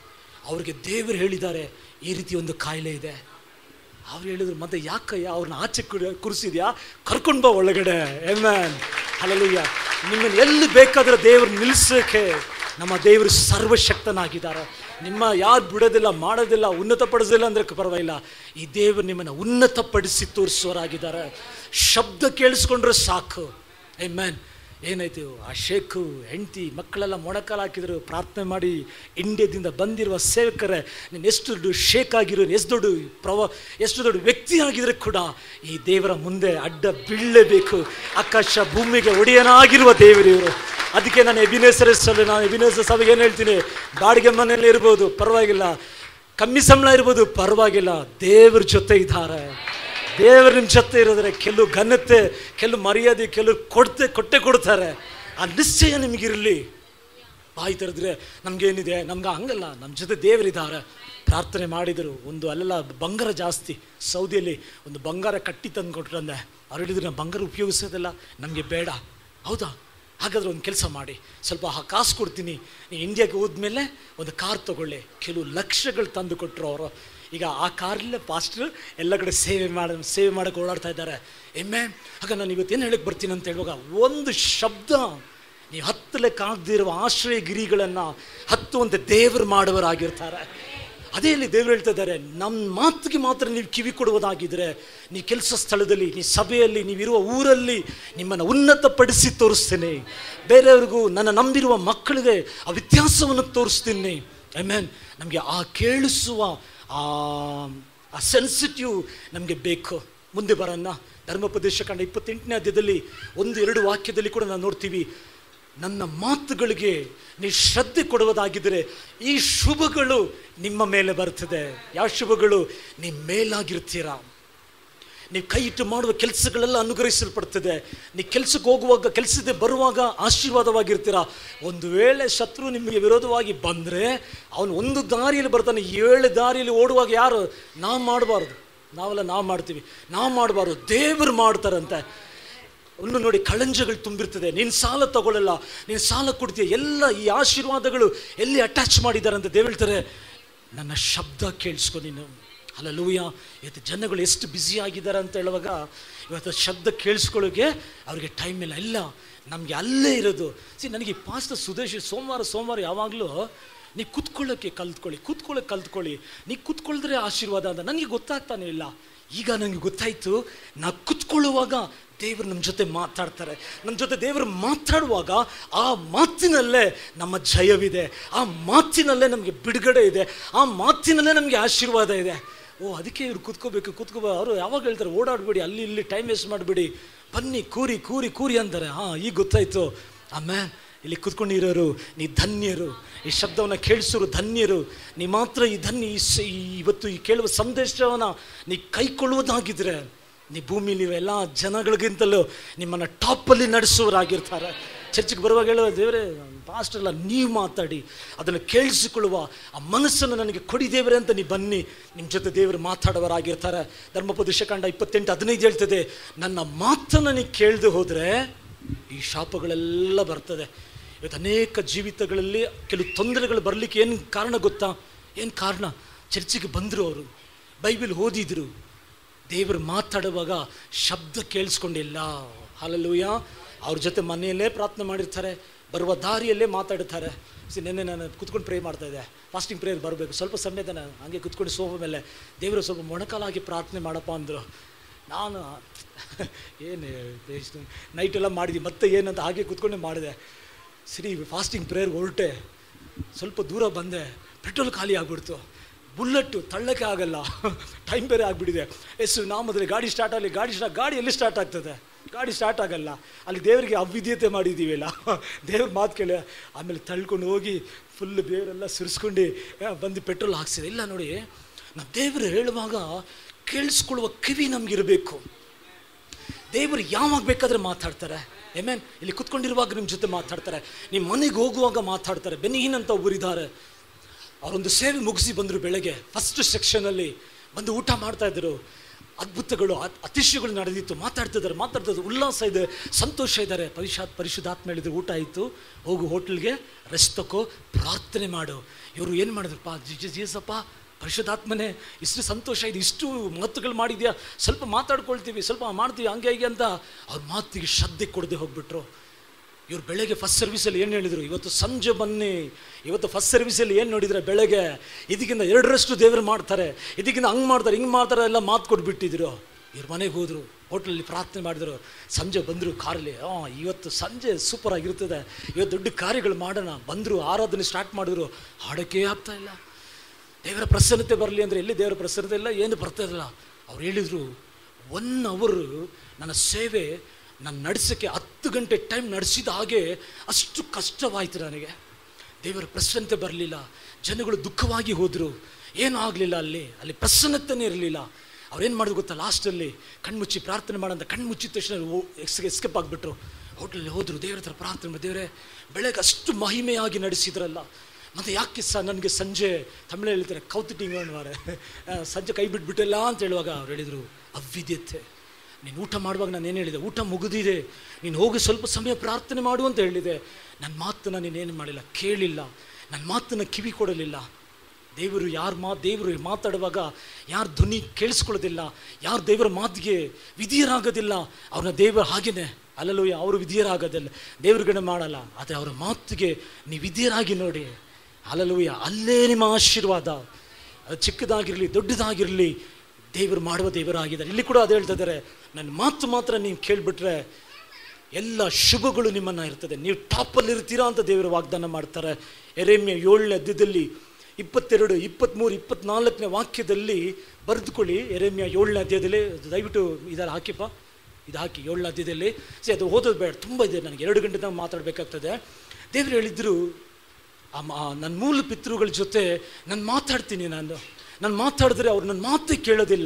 ಅವ್ರಿಗೆ ದೇವರು ಹೇಳಿದ್ದಾರೆ ಈ ರೀತಿ ಒಂದು ಕಾಯಿಲೆ ಇದೆ ಅವ್ರು ಹೇಳಿದ್ರು ಮತ್ತೆ ಯಾಕಯ್ಯ ಅವ್ರನ್ನ ಆಚೆ ಕುರ್- ಕುರ್ಸಿದ್ಯಾ ಕರ್ಕೊಂಡು ಬಾ ಒಳಗಡೆ ಎಮ್ಯಾನ್ ಅಲ್ಲಯ್ಯ ನಿಮ್ಮನ್ನು ಎಲ್ಲಿ ಬೇಕಾದ್ರೆ ದೇವರು ನಿಲ್ಲಿಸೋಕೆ ನಮ್ಮ ದೇವರು ಸರ್ವಶಕ್ತನಾಗಿದ್ದಾರೆ ನಿಮ್ಮ ಯಾರು ಬಿಡೋದಿಲ್ಲ ಮಾಡೋದಿಲ್ಲ ಉನ್ನತಪಡಿಸೋದಿಲ್ಲ ಅಂದ್ರೆ ಪರವಾಗಿಲ್ಲ ಈ ದೇವರು ನಿಮ್ಮನ್ನು ಉನ್ನತಪಡಿಸಿ ತೋರಿಸೋರಾಗಿದ್ದಾರೆ ಶಬ್ದ ಕೇಳಿಸ್ಕೊಂಡ್ರೆ ಸಾಕು ಏ ಮ್ಯಾನ್ ಏನಾಯ್ತು ಆ ಶೇಖು ಹೆಂಡತಿ ಮಕ್ಕಳೆಲ್ಲ ಮೊಣಕಾಲು ಹಾಕಿದ್ರು ಪ್ರಾರ್ಥನೆ ಮಾಡಿ ಇಂಡಿಯಾದಿಂದ ಬಂದಿರುವ ಸೇವಕರೇ ನೀನು ಎಷ್ಟು ದೊಡ್ಡ ಶೇಕ್ ಆಗಿರೋ ಎಷ್ಟು ದೊಡ್ಡ ಪ್ರವ ಎಷ್ಟು ದೊಡ್ಡ ವ್ಯಕ್ತಿ ಆಗಿದ್ರೆ ಕೂಡ ಈ ದೇವರ ಮುಂದೆ ಅಡ್ಡ ಬೀಳಲೇಬೇಕು ಆಕಾಶ ಭೂಮಿಗೆ ಒಡೆಯನಾಗಿರುವ ದೇವರಿವರು ಅದಕ್ಕೆ ನಾನು ಎಬಿನೇಸರಸ್ಸಲ್ಲಿ ನಾನು ಎಬಿನೇಸರ್ ಸಭೆಗೆ ಏನು ಹೇಳ್ತೀನಿ ಬಾಡಿಗೆ ಮನೆಯಲ್ಲಿ ಇರ್ಬೋದು ಪರವಾಗಿಲ್ಲ ಕಮ್ಮಿ ಸಂಬಳ ಇರ್ಬೋದು ಪರವಾಗಿಲ್ಲ ದೇವ್ರ ಜೊತೆ ಇದ್ದಾರೆ ದೇವರು ನಿಮ್ಮ ಜೊತೆ ಇರೋದ್ರೆ ಕೆಲವು ಘನತೆ ಕೆಲವು ಮರ್ಯಾದೆ ಕೆಲವು ಕೊಡ್ತೆ ಕೊಟ್ಟೆ ಕೊಡ್ತಾರೆ ಆ ನಿಶ್ಚಯ ನಿಮಗಿರಲಿ ಬಾಯಿ ತೆರೆದ್ರೆ ನಮಗೇನಿದೆ ನಮ್ಗೆ ಹಂಗಲ್ಲ ನಮ್ಮ ಜೊತೆ ದೇವರಿದ್ದಾರೆ ಪ್ರಾರ್ಥನೆ ಮಾಡಿದರು ಒಂದು ಅಲ್ಲೆಲ್ಲ ಬಂಗಾರ ಜಾಸ್ತಿ ಸೌದಿಯಲ್ಲಿ ಒಂದು ಬಂಗಾರ ಕಟ್ಟಿ ತಂದು ಕೊಟ್ರಂದೆ ಅವ್ರು ಹೇಳಿದ್ರು ನಾನು ಬಂಗಾರ ಉಪಯೋಗಿಸೋದಿಲ್ಲ ನಮಗೆ ಬೇಡ ಹೌದಾ ಹಾಗಾದ್ರೆ ಒಂದು ಕೆಲಸ ಮಾಡಿ ಸ್ವಲ್ಪ ಆ ಕಾಸು ಕೊಡ್ತೀನಿ ನೀವು ಇಂಡಿಯಾಗೆ ಹೋದ್ಮೇಲೆ ಒಂದು ಕಾರ್ ತಗೊಳ್ಳಿ ಕೆಲವು ಲಕ್ಷಗಳು ತಂದು ಕೊಟ್ಟರು ಅವರು ಈಗ ಆ ಕಾರಲ್ಲೇ ಪಾಸ್ಟರ್ ಎಲ್ಲ ಕಡೆ ಸೇವೆ ಮಾಡ ಸೇವೆ ಮಾಡೋಕೆ ಓಡಾಡ್ತಾ ಇದ್ದಾರೆ ಎಮ್ಮೆ ಆಗ ನಾನು ಇವತ್ತೇನು ಹೇಳಕ್ಕೆ ಬರ್ತೀನಿ ಅಂತ ಹೇಳುವಾಗ ಒಂದು ಶಬ್ದ ನೀವು ಹತ್ತಲೆಕ್ಕಾಗದಿರುವ ಆಶ್ರಯ ಗಿರಿಗಳನ್ನು ಹತ್ತುವಂತೆ ದೇವರು ಮಾಡುವರಾಗಿರ್ತಾರೆ ಅದೇ ಇಲ್ಲಿ ದೇವರು ಹೇಳ್ತಾ ಇದ್ದಾರೆ ನಮ್ಮ ಮಾತಿಗೆ ಮಾತ್ರ ನೀವು ಕಿವಿ ಕೊಡುವುದಾಗಿದ್ದರೆ ನೀವು ಕೆಲಸ ಸ್ಥಳದಲ್ಲಿ ನೀವು ಸಭೆಯಲ್ಲಿ ನೀವಿರುವ ಊರಲ್ಲಿ ನಿಮ್ಮನ್ನು ಉನ್ನತಪಡಿಸಿ ತೋರಿಸ್ತೇನೆ ಬೇರೆಯವ್ರಿಗೂ ನನ್ನ ನಂಬಿರುವ ಮಕ್ಕಳಿಗೆ ಆ ವ್ಯತ್ಯಾಸವನ್ನು ತೋರಿಸ್ತೀನಿ ಐ ಮ್ಯಾನ್ ನಮಗೆ ಆ ಕೇಳಿಸುವ ಆ ಆ ಸೆನ್ಸಿಟಿವ್ ನಮಗೆ ಬೇಕು ಮುಂದೆ ಬರೋಣ ಧರ್ಮೋಪದೇಶ ಕಂಡ ಇಪ್ಪತ್ತೆಂಟನೇ ಅಧ್ಯಾಯದಲ್ಲಿ ಒಂದು ಎರಡು ವಾಕ್ಯದಲ್ಲಿ ಕೂಡ ನಾವು ನೋಡ್ತೀವಿ ನನ್ನ ಮಾತುಗಳಿಗೆ ನೀವು ಶ್ರದ್ಧೆ ಕೊಡುವುದಾಗಿದ್ದರೆ ಈ ಶುಭಗಳು ನಿಮ್ಮ ಮೇಲೆ ಬರ್ತದೆ ಯಾವ ಶುಭಗಳು ನೀವು ಮೇಲಾಗಿರ್ತೀರಾ ನೀವು ಕೈ ಇಟ್ಟು ಮಾಡುವ ಕೆಲಸಗಳೆಲ್ಲ ಅನುಗ್ರಹಿಸಲ್ಪಡ್ತದೆ ನೀವು ಕೆಲಸಕ್ಕೆ ಹೋಗುವಾಗ ಕೆಲಸದ ಬರುವಾಗ ಆಶೀರ್ವಾದವಾಗಿರ್ತೀರಾ ಒಂದು ವೇಳೆ ಶತ್ರು ನಿಮಗೆ ವಿರೋಧವಾಗಿ ಬಂದರೆ ಅವನು ಒಂದು ದಾರಿಯಲ್ಲಿ ಬರ್ತಾನೆ ಏಳು ದಾರಿಯಲ್ಲಿ ಓಡುವಾಗ ಯಾರು ನಾವು ಮಾಡಬಾರ್ದು ನಾವೆಲ್ಲ ನಾವು ಮಾಡ್ತೀವಿ ನಾವು ಮಾಡಬಾರ್ದು ದೇವರು ಮಾಡ್ತಾರಂತೆ ಒಂದು ನೋಡಿ ಕಳಂಜಗಳು ತುಂಬಿರ್ತದೆ ನೀನು ಸಾಲ ತಗೊಳ್ಳಲ್ಲ ನೀನು ಸಾಲ ಕೊಡ್ತೀಯ ಎಲ್ಲ ಈ ಆಶೀರ್ವಾದಗಳು ಎಲ್ಲಿ ಅಟ್ಯಾಚ್ ಮಾಡಿದ್ದಾರೆ ಅಂತ ದೇವ್ ಹೇಳ್ತಾರೆ ನನ್ನ ಶಬ್ದ ಕೇಳಿಸ್ಕೊ ನೀನು ಅಲ್ಲ ಲೂಯ ಇವತ್ತು ಜನಗಳು ಎಷ್ಟು ಬ್ಯುಸಿ ಆಗಿದ್ದಾರೆ ಅಂತ ಹೇಳುವಾಗ ಇವತ್ತು ಶಬ್ದ ಕೇಳಿಸ್ಕೊಳ್ಳೋಕೆ ಅವ್ರಿಗೆ ಟೈಮ್ ಇಲ್ಲ ಇಲ್ಲ ನಮಗೆ ಅಲ್ಲೇ ಇರೋದು ಸಿ ನನಗೆ ಈ ಪಾಸ್ಟ ಸುದೇಶ್ ಸೋಮವಾರ ಸೋಮವಾರ ಯಾವಾಗಲೂ ನೀವು ಕುತ್ಕೊಳ್ಳೋಕ್ಕೆ ಕಲ್ತ್ಕೊಳ್ಳಿ ಕೂತ್ಕೊಳ್ಳೋಕೆ ಕಲ್ತ್ಕೊಳ್ಳಿ ನೀವು ಕುತ್ಕೊಳಿದ್ರೆ ಆಶೀರ್ವಾದ ಅಂತ ನನಗೆ ಗೊತ್ತಾಗ್ತಾನೆ ಇಲ್ಲ ಈಗ ನನಗೆ ಗೊತ್ತಾಯಿತು ನಾ ಕುತ್ಕೊಳ್ಳುವಾಗ ದೇವರು ನಮ್ಮ ಜೊತೆ ಮಾತಾಡ್ತಾರೆ ನಮ್ಮ ಜೊತೆ ದೇವರು ಮಾತಾಡುವಾಗ ಆ ಮಾತಿನಲ್ಲೇ ನಮ್ಮ ಜಯವಿದೆ ಆ ಮಾತಿನಲ್ಲೇ ನಮಗೆ ಬಿಡುಗಡೆ ಇದೆ ಆ ಮಾತಿನಲ್ಲೇ ನಮಗೆ ಆಶೀರ್ವಾದ ಇದೆ ಓ ಅದಕ್ಕೆ ಇವ್ರು ಕೂತ್ಕೋಬೇಕು ಕೂತ್ಕೋಬ ಅವರು ಯಾವಾಗ ಹೇಳ್ತಾರೆ ಓಡಾಡಬೇಡಿ ಅಲ್ಲಿ ಇಲ್ಲಿ ಟೈಮ್ ವೇಸ್ಟ್ ಮಾಡಬೇಡಿ ಬನ್ನಿ ಕೂರಿ ಕೂರಿ ಕೂರಿ ಅಂತಾರೆ ಹಾಂ ಈಗ ಗೊತ್ತಾಯ್ತು ಆಮೇಲೆ ಇಲ್ಲಿ ಕೂತ್ಕೊಂಡಿರೋರು ನೀ ಧನ್ಯರು ಈ ಶಬ್ದವನ್ನು ಕೇಳಿಸೋರು ಧನ್ಯರು ನೀ ಮಾತ್ರ ಈ ಧನ್ಯ ಈ ಸ- ಈ ಇವತ್ತು ಈ ಕೇಳುವ ಸಂದೇಶವನ್ನು ನೀ ಕೈಕೊಳ್ಳುವುದಾಗಿದ್ರೆ ನೀ ಭೂಮಿಲಿರುವ ಎಲ್ಲ ಜನಗಳಿಗಿಂತಲೂ ನಿಮ್ಮನ್ನು ಟಾಪಲ್ಲಿ ನಡೆಸುವರಾಗಿರ್ತಾರೆ ಚರ್ಚಿಗೆ ಬರುವಾಗ ಹೇಳುವ ದೇವರೇ ಪಾಸ್ಟ್ ಅಲ್ಲ ನೀವು ಮಾತಾಡಿ ಅದನ್ನು ಕೇಳಿಸಿಕೊಳ್ಳುವ ಆ ಮನಸ್ಸನ್ನು ನನಗೆ ಕೊಡಿ ದೇವರೇ ಅಂತ ನೀವು ಬನ್ನಿ ನಿಮ್ಮ ಜೊತೆ ದೇವರು ಮಾತಾಡುವರಾಗಿರ್ತಾರೆ ಧರ್ಮೋಪದೇಶ ಕಾಂಡ ಇಪ್ಪತ್ತೆಂಟು ಹದಿನೈದು ಹೇಳ್ತದೆ ನನ್ನ ಮಾತನ್ನು ನೀವು ಕೇಳದೆ ಹೋದರೆ ಈ ಶಾಪಗಳೆಲ್ಲ ಬರ್ತದೆ ಇವತ್ತು ಅನೇಕ ಜೀವಿತಗಳಲ್ಲಿ ಕೆಲವು ತೊಂದರೆಗಳು ಬರಲಿಕ್ಕೆ ಏನು ಕಾರಣ ಗೊತ್ತಾ ಏನು ಕಾರಣ ಚರ್ಚಿಗೆ ಬಂದರು ಅವರು ಬೈಬಲ್ ಓದಿದ್ರು ದೇವರು ಮಾತಾಡುವಾಗ ಶಬ್ದ ಕೇಳಿಸ್ಕೊಂಡಿಲ್ಲ ಹಾಲಲ್ಲೂಯ ಅವ್ರ ಜೊತೆ ಮನೆಯಲ್ಲೇ ಪ್ರಾರ್ಥನೆ ಮಾಡಿರ್ತಾರೆ ಬರುವ ದಾರಿಯಲ್ಲೇ ಮಾತಾಡ್ತಾರೆ ಸಿ ನಿನ್ನೆ ನಾನು ಕುತ್ಕೊಂಡು ಪ್ರೇ ಮಾಡ್ತಾ ಇದ್ದೆ ಫಾಸ್ಟಿಂಗ್ ಪ್ರೇಯರ್ ಬರಬೇಕು ಸ್ವಲ್ಪ ಸಮಯದ ನಾನು ಹಾಗೆ ಕುತ್ಕೊಂಡು ಸೋಫಾ ಮೇಲೆ ದೇವರು ಸ್ವಲ್ಪ ಮೊಣಕಾಲಾಗಿ ಪ್ರಾರ್ಥನೆ ಮಾಡಪ್ಪ ಅಂದರು ನಾನು ಏನು ನೈಟೆಲ್ಲ ಮಾಡಿದ್ವಿ ಮತ್ತೆ ಏನಂತ ಹಾಗೆ ಕುತ್ಕೊಂಡೆ ಮಾಡಿದೆ ಸರಿ ಫಾಸ್ಟಿಂಗ್ ಪ್ರೇಯರ್ ಹೊರಟೆ ಸ್ವಲ್ಪ ದೂರ ಬಂದೆ ಪೆಟ್ರೋಲ್ ಖಾಲಿ ಆಗ್ಬಿಡ್ತು ಬುಲ್ಲಟ್ಟು ತಳ್ಳಕ್ಕೆ ಆಗಲ್ಲ ಟೈಮ್ ಬೇರೆ ಆಗಿಬಿಟ್ಟಿದೆ ಎಸ್ ನಾಮದಲ್ಲಿ ಗಾಡಿ ಸ್ಟಾರ್ಟ್ ಆಗಲಿ ಗಾಡಿ ಸ್ಟಾರ್ಟ್ ಗಾಡಿ ಎಲ್ಲಿ ಸ್ಟಾರ್ಟ್ ಆಗ್ತದೆ ಗಾಡಿ ಸ್ಟಾರ್ಟ್ ಆಗಲ್ಲ ಅಲ್ಲಿ ದೇವರಿಗೆ ಅವಿದ್ಯತೆ ಮಾಡಿದ್ದೀವಲ್ಲ ದೇವ್ರ ಮಾತು ಕೇಳಿ ಆಮೇಲೆ ತಳ್ಕೊಂಡು ಹೋಗಿ ಫುಲ್ ಬೇರೆಲ್ಲ ಸುರಿಸ್ಕೊಂಡು ಆ, ಬಂದು ಪೆಟ್ರೋಲ್ ಹಾಕ್ಸಿದೆ ಇಲ್ಲ ನೋಡಿ ನಾವು ದೇವರು ಹೇಳುವಾಗ ಕೇಳಿಸ್ಕೊಳ್ಳುವ ಕಿವಿ ನಮಗಿರಬೇಕು ದೇವರು ಯಾವಾಗ ಬೇಕಾದ್ರೆ ಮಾತಾಡ್ತಾರೆ ಏಮೇನ್ ಇಲ್ಲಿ ಕುತ್ಕೊಂಡಿರುವಾಗ ನಿಮ್ಮ ಜೊತೆ ಮಾತಾಡ್ತಾರೆ ನಿಮ್ಮ ಮನೆಗೆ ಹೋಗುವಾಗ ಮಾತಾಡ್ತಾರೆ ಬೆನಿಹಿನ್ ಅಂತ ಒಬ್ಬರಿದ್ದಾರೆ ಅವರೊಂದು ಸೇವೆ ಮುಗಿಸಿ ಬಂದರು ಬೆಳಗ್ಗೆ ಫಸ್ಟ್ ಸೆಕ್ಷನಲ್ಲಿ ಬಂದು ಊಟ ಮಾಡ್ತಾ ಇದ್ರು ಅದ್ಭುತಗಳು ಅತ್- ಅತಿಶಯಗಳು ನಡೆದಿತ್ತು ಮಾತಾಡ್ತಿದ್ದಾರೆ ಮಾತಾಡ್ತಿದ್ದಾರೆ ಉಲ್ಲಾಸ ಇದೆ ಸಂತೋಷ ಇದ್ದಾರೆ ಪರಿಶಾತ್ ಪರಿಶುದ್ಧಾತ್ಮ ಹೇಳಿದ್ರು ಊಟ ಆಯಿತು ಹೋಗು ಹೋಟ್ಲ್ಗೆ ರೆಸ್ಟ್ ತಕೋ ಪ್ರಾರ್ಥನೆ ಮಾಡು ಇವರು ಏನು ಮಾಡಿದ್ರಪ್ಪ ಜೀಸಪ್ಪ ಪರಿಶುದ್ಧಾತ್ಮನೇ ಇಷ್ಟು ಸಂತೋಷ ಇದೆ ಇಷ್ಟು ಮಾತುಗಳು ಮಾಡಿದ್ಯಾ ಸ್ವಲ್ಪ ಮಾತಾಡ್ಕೊಳ್ತೀವಿ ಸ್ವಲ್ಪ ಮಾಡ್ತೀವಿ ಹಂಗೆ ಹೀಗೆ ಅಂತ ಅವ್ರ ಮಾತಿಗೆ ಶ್ರದ್ಧೆ ಕೊಡದೆ ಹೋಗ್ಬಿಟ್ರು ಇವ್ರು ಬೆಳಗ್ಗೆ ಫಸ್ಟ್ ಸರ್ವಿಸಲ್ಲಿ ಏನು ಹೇಳಿದರು ಇವತ್ತು ಸಂಜೆ ಬನ್ನಿ ಇವತ್ತು ಫಸ್ಟ್ ಸರ್ವಿಸಲ್ಲಿ ಏನು ನೋಡಿದರೆ ಬೆಳಗ್ಗೆ ಇದಕ್ಕಿಂತ ಎರಡರಷ್ಟು ದೇವರು ಮಾಡ್ತಾರೆ ಇದಕ್ಕಿಂತ ಹಂಗೆ ಮಾಡ್ತಾರೆ ಹಿಂಗೆ ಮಾಡ್ತಾರೆ ಎಲ್ಲ ಮಾತು ಕೊಟ್ಬಿಟ್ಟಿದ್ರು ಇವ್ರ ಮನೆಗೆ ಹೋದರು ಹೋಟ್ಲಲ್ಲಿ ಪ್ರಾರ್ಥನೆ ಮಾಡಿದ್ರು ಸಂಜೆ ಬಂದರು ಕಾರಲ್ಲಿ ಹಾಂ ಇವತ್ತು ಸಂಜೆ ಸೂಪರ್ ಆಗಿರ್ತದೆ ಇವತ್ತು ದೊಡ್ಡ ಕಾರ್ಯಗಳು ಮಾಡೋಣ ಬಂದರು ಆರಾಧನೆ ಸ್ಟಾರ್ಟ್ ಮಾಡಿದ್ರು ಹಾಡೋಕ್ಕೆ ಆಗ್ತಾ ಇಲ್ಲ ದೇವರ ಪ್ರಸನ್ನತೆ ಬರಲಿ ಅಂದರೆ ಎಲ್ಲಿ ದೇವರ ಪ್ರಸನ್ನತೆ ಇಲ್ಲ ಏನು ಬರ್ತಾ ಇಲ್ಲ ಅವ್ರು ಹೇಳಿದರು ಒನ್ ಅವರು ನನ್ನ ಸೇವೆ ನಾನು ನಡೆಸೋಕ್ಕೆ ಹತ್ತು ಗಂಟೆ ಟೈಮ್ ನಡೆಸಿದ ಹಾಗೆ ಅಷ್ಟು ಕಷ್ಟವಾಯಿತು ನನಗೆ ದೇವರ ಪ್ರಸನ್ನತೆ ಬರಲಿಲ್ಲ ಜನಗಳು ದುಃಖವಾಗಿ ಹೋದರು ಏನೂ ಆಗಲಿಲ್ಲ ಅಲ್ಲಿ ಅಲ್ಲಿ ಪ್ರಸನ್ನತೆನೇ ಇರಲಿಲ್ಲ ಅವ್ರೇನು ಮಾಡಿದ್ರು ಗೊತ್ತಾ ಲಾಸ್ಟಲ್ಲಿ ಕಣ್ಮುಚ್ಚಿ ಪ್ರಾರ್ಥನೆ ಮಾಡಂತ ಕಣ್ಮುಚ್ಚಿದ ತಕ್ಷಣ ಎಕ್ಸ್ಗೆ ಎಸ್ಕೇಪ್ ಆಗಿಬಿಟ್ರು ಹೋಟ್ಲಲ್ಲಿ ಹೋದರು ದೇವ್ರ ಹತ್ರ ಪ್ರಾರ್ಥನೆ ಮಾಡಿ ದೇವರೇ ಬೆಳಗ್ಗೆ ಅಷ್ಟು ಮಹಿಮೆಯಾಗಿ ನಡೆಸಿದ್ರಲ್ಲ ಮತ್ತು ಯಾಕೆ ಸಹ ನನಗೆ ಸಂಜೆ ತಮಿಳಲ್ಲಿ ಹೇಳ್ತಾರೆ ಕೌತಿಟಿಂಗ್ ಅನ್ನುವಾರೆ ಸಂಜೆ ಕೈ ಬಿಟ್ಬಿಟ್ಟಲ್ಲ ಅಂತ ಹೇಳುವಾಗ ಅವ್ರು ಹೇಳಿದರು ಅವಿದ್ಯತೆ ನೀನು ಊಟ ಮಾಡುವಾಗ ನಾನು ಏನು ಹೇಳಿದೆ ಊಟ ಮುಗಿದಿದೆ ನೀನು ಹೋಗಿ ಸ್ವಲ್ಪ ಸಮಯ ಪ್ರಾರ್ಥನೆ ಮಾಡು ಅಂತ ಹೇಳಿದೆ ನನ್ನ ಮಾತನ್ನು ನೀನೇನು ಮಾಡಿಲ್ಲ ಕೇಳಿಲ್ಲ ನನ್ನ ಮಾತನ್ನು ಕಿವಿ ಕೊಡಲಿಲ್ಲ ದೇವರು ಯಾರು ಮಾ ದೇವರು ಮಾತಾಡುವಾಗ ಯಾರು ಧ್ವನಿ ಕೇಳಿಸ್ಕೊಳ್ಳೋದಿಲ್ಲ ಯಾರು ದೇವರ ಮಾತಿಗೆ ವಿಧಿಯರಾಗೋದಿಲ್ಲ ಅವ್ರನ್ನ ದೇವರು ಹಾಗೇನೆ ಅಲ್ಲಲ್ಲೂ ಅವರು ವಿಧಿಯರಾಗೋದಿಲ್ಲ ದೇವ್ರುಗಡೆ ಮಾಡಲ್ಲ ಆದರೆ ಅವರ ಮಾತಿಗೆ ನೀವು ವಿಧಿಯರಾಗಿ ನೋಡಿ ಅಲ್ಲಲ್ಲೂಯ ಅಲ್ಲೇ ನಿಮ್ಮ ಆಶೀರ್ವಾದ ಅದು ಚಿಕ್ಕದಾಗಿರಲಿ ದೊಡ್ಡದಾಗಿರಲಿ ದೇವರು ಮಾಡುವ ದೇವರಾಗಿದ್ದಾರೆ ಇಲ್ಲಿ ಕೂಡ ಅದು ಹೇಳ್ತಾ ಇದ್ದಾರೆ ನನ್ನ ಮಾತು ಮಾತ್ರ ನೀವು ಕೇಳಿಬಿಟ್ರೆ ಎಲ್ಲ ಶುಭಗಳು ನಿಮ್ಮನ್ನು ಇರ್ತದೆ ನೀವು ಟಾಪಲ್ಲಿ ಇರ್ತೀರಾ ಅಂತ ದೇವರು ವಾಗ್ದಾನ ಮಾಡ್ತಾರೆ ಎರೆಮ್ಯ ಏಳನೇ ಅಧ್ಯದಲ್ಲಿ ಇಪ್ಪತ್ತೆರಡು ಇಪ್ಪತ್ತ್ಮೂರು ಇಪ್ಪತ್ನಾಲ್ಕನೇ ವಾಕ್ಯದಲ್ಲಿ ಬರೆದುಕೊಳ್ಳಿ ಎರೆಮ್ಯ ಏಳನೇ ಅಧ್ಯಾಯದಲ್ಲಿ ಅದು ದಯವಿಟ್ಟು ಇದನ್ನು ಹಾಕಿಪ್ಪ ಇದು ಹಾಕಿ ಏಳನೇ ಅಧ್ಯಾಯದಲ್ಲಿ ಸರಿ ಅದು ಓದೋದು ಬೇಡ ತುಂಬ ಇದೆ ನನಗೆ ಎರಡು ಗಂಟೆ ತನಕ ಮಾತಾಡಬೇಕಾಗ್ತದೆ ದೇವರು ಹೇಳಿದ್ರು ಆ ಮಾ- ನನ್ನ ಮೂಲ ಪಿತೃಗಳ ಜೊತೆ ನಾನು ಮಾತಾಡ್ತೀನಿ ನಾನು ನಾನು ಮಾತಾಡಿದ್ರೆ ಅವ್ರು ನನ್ನ ಮಾತೇ ಕೇಳೋದಿಲ್ಲ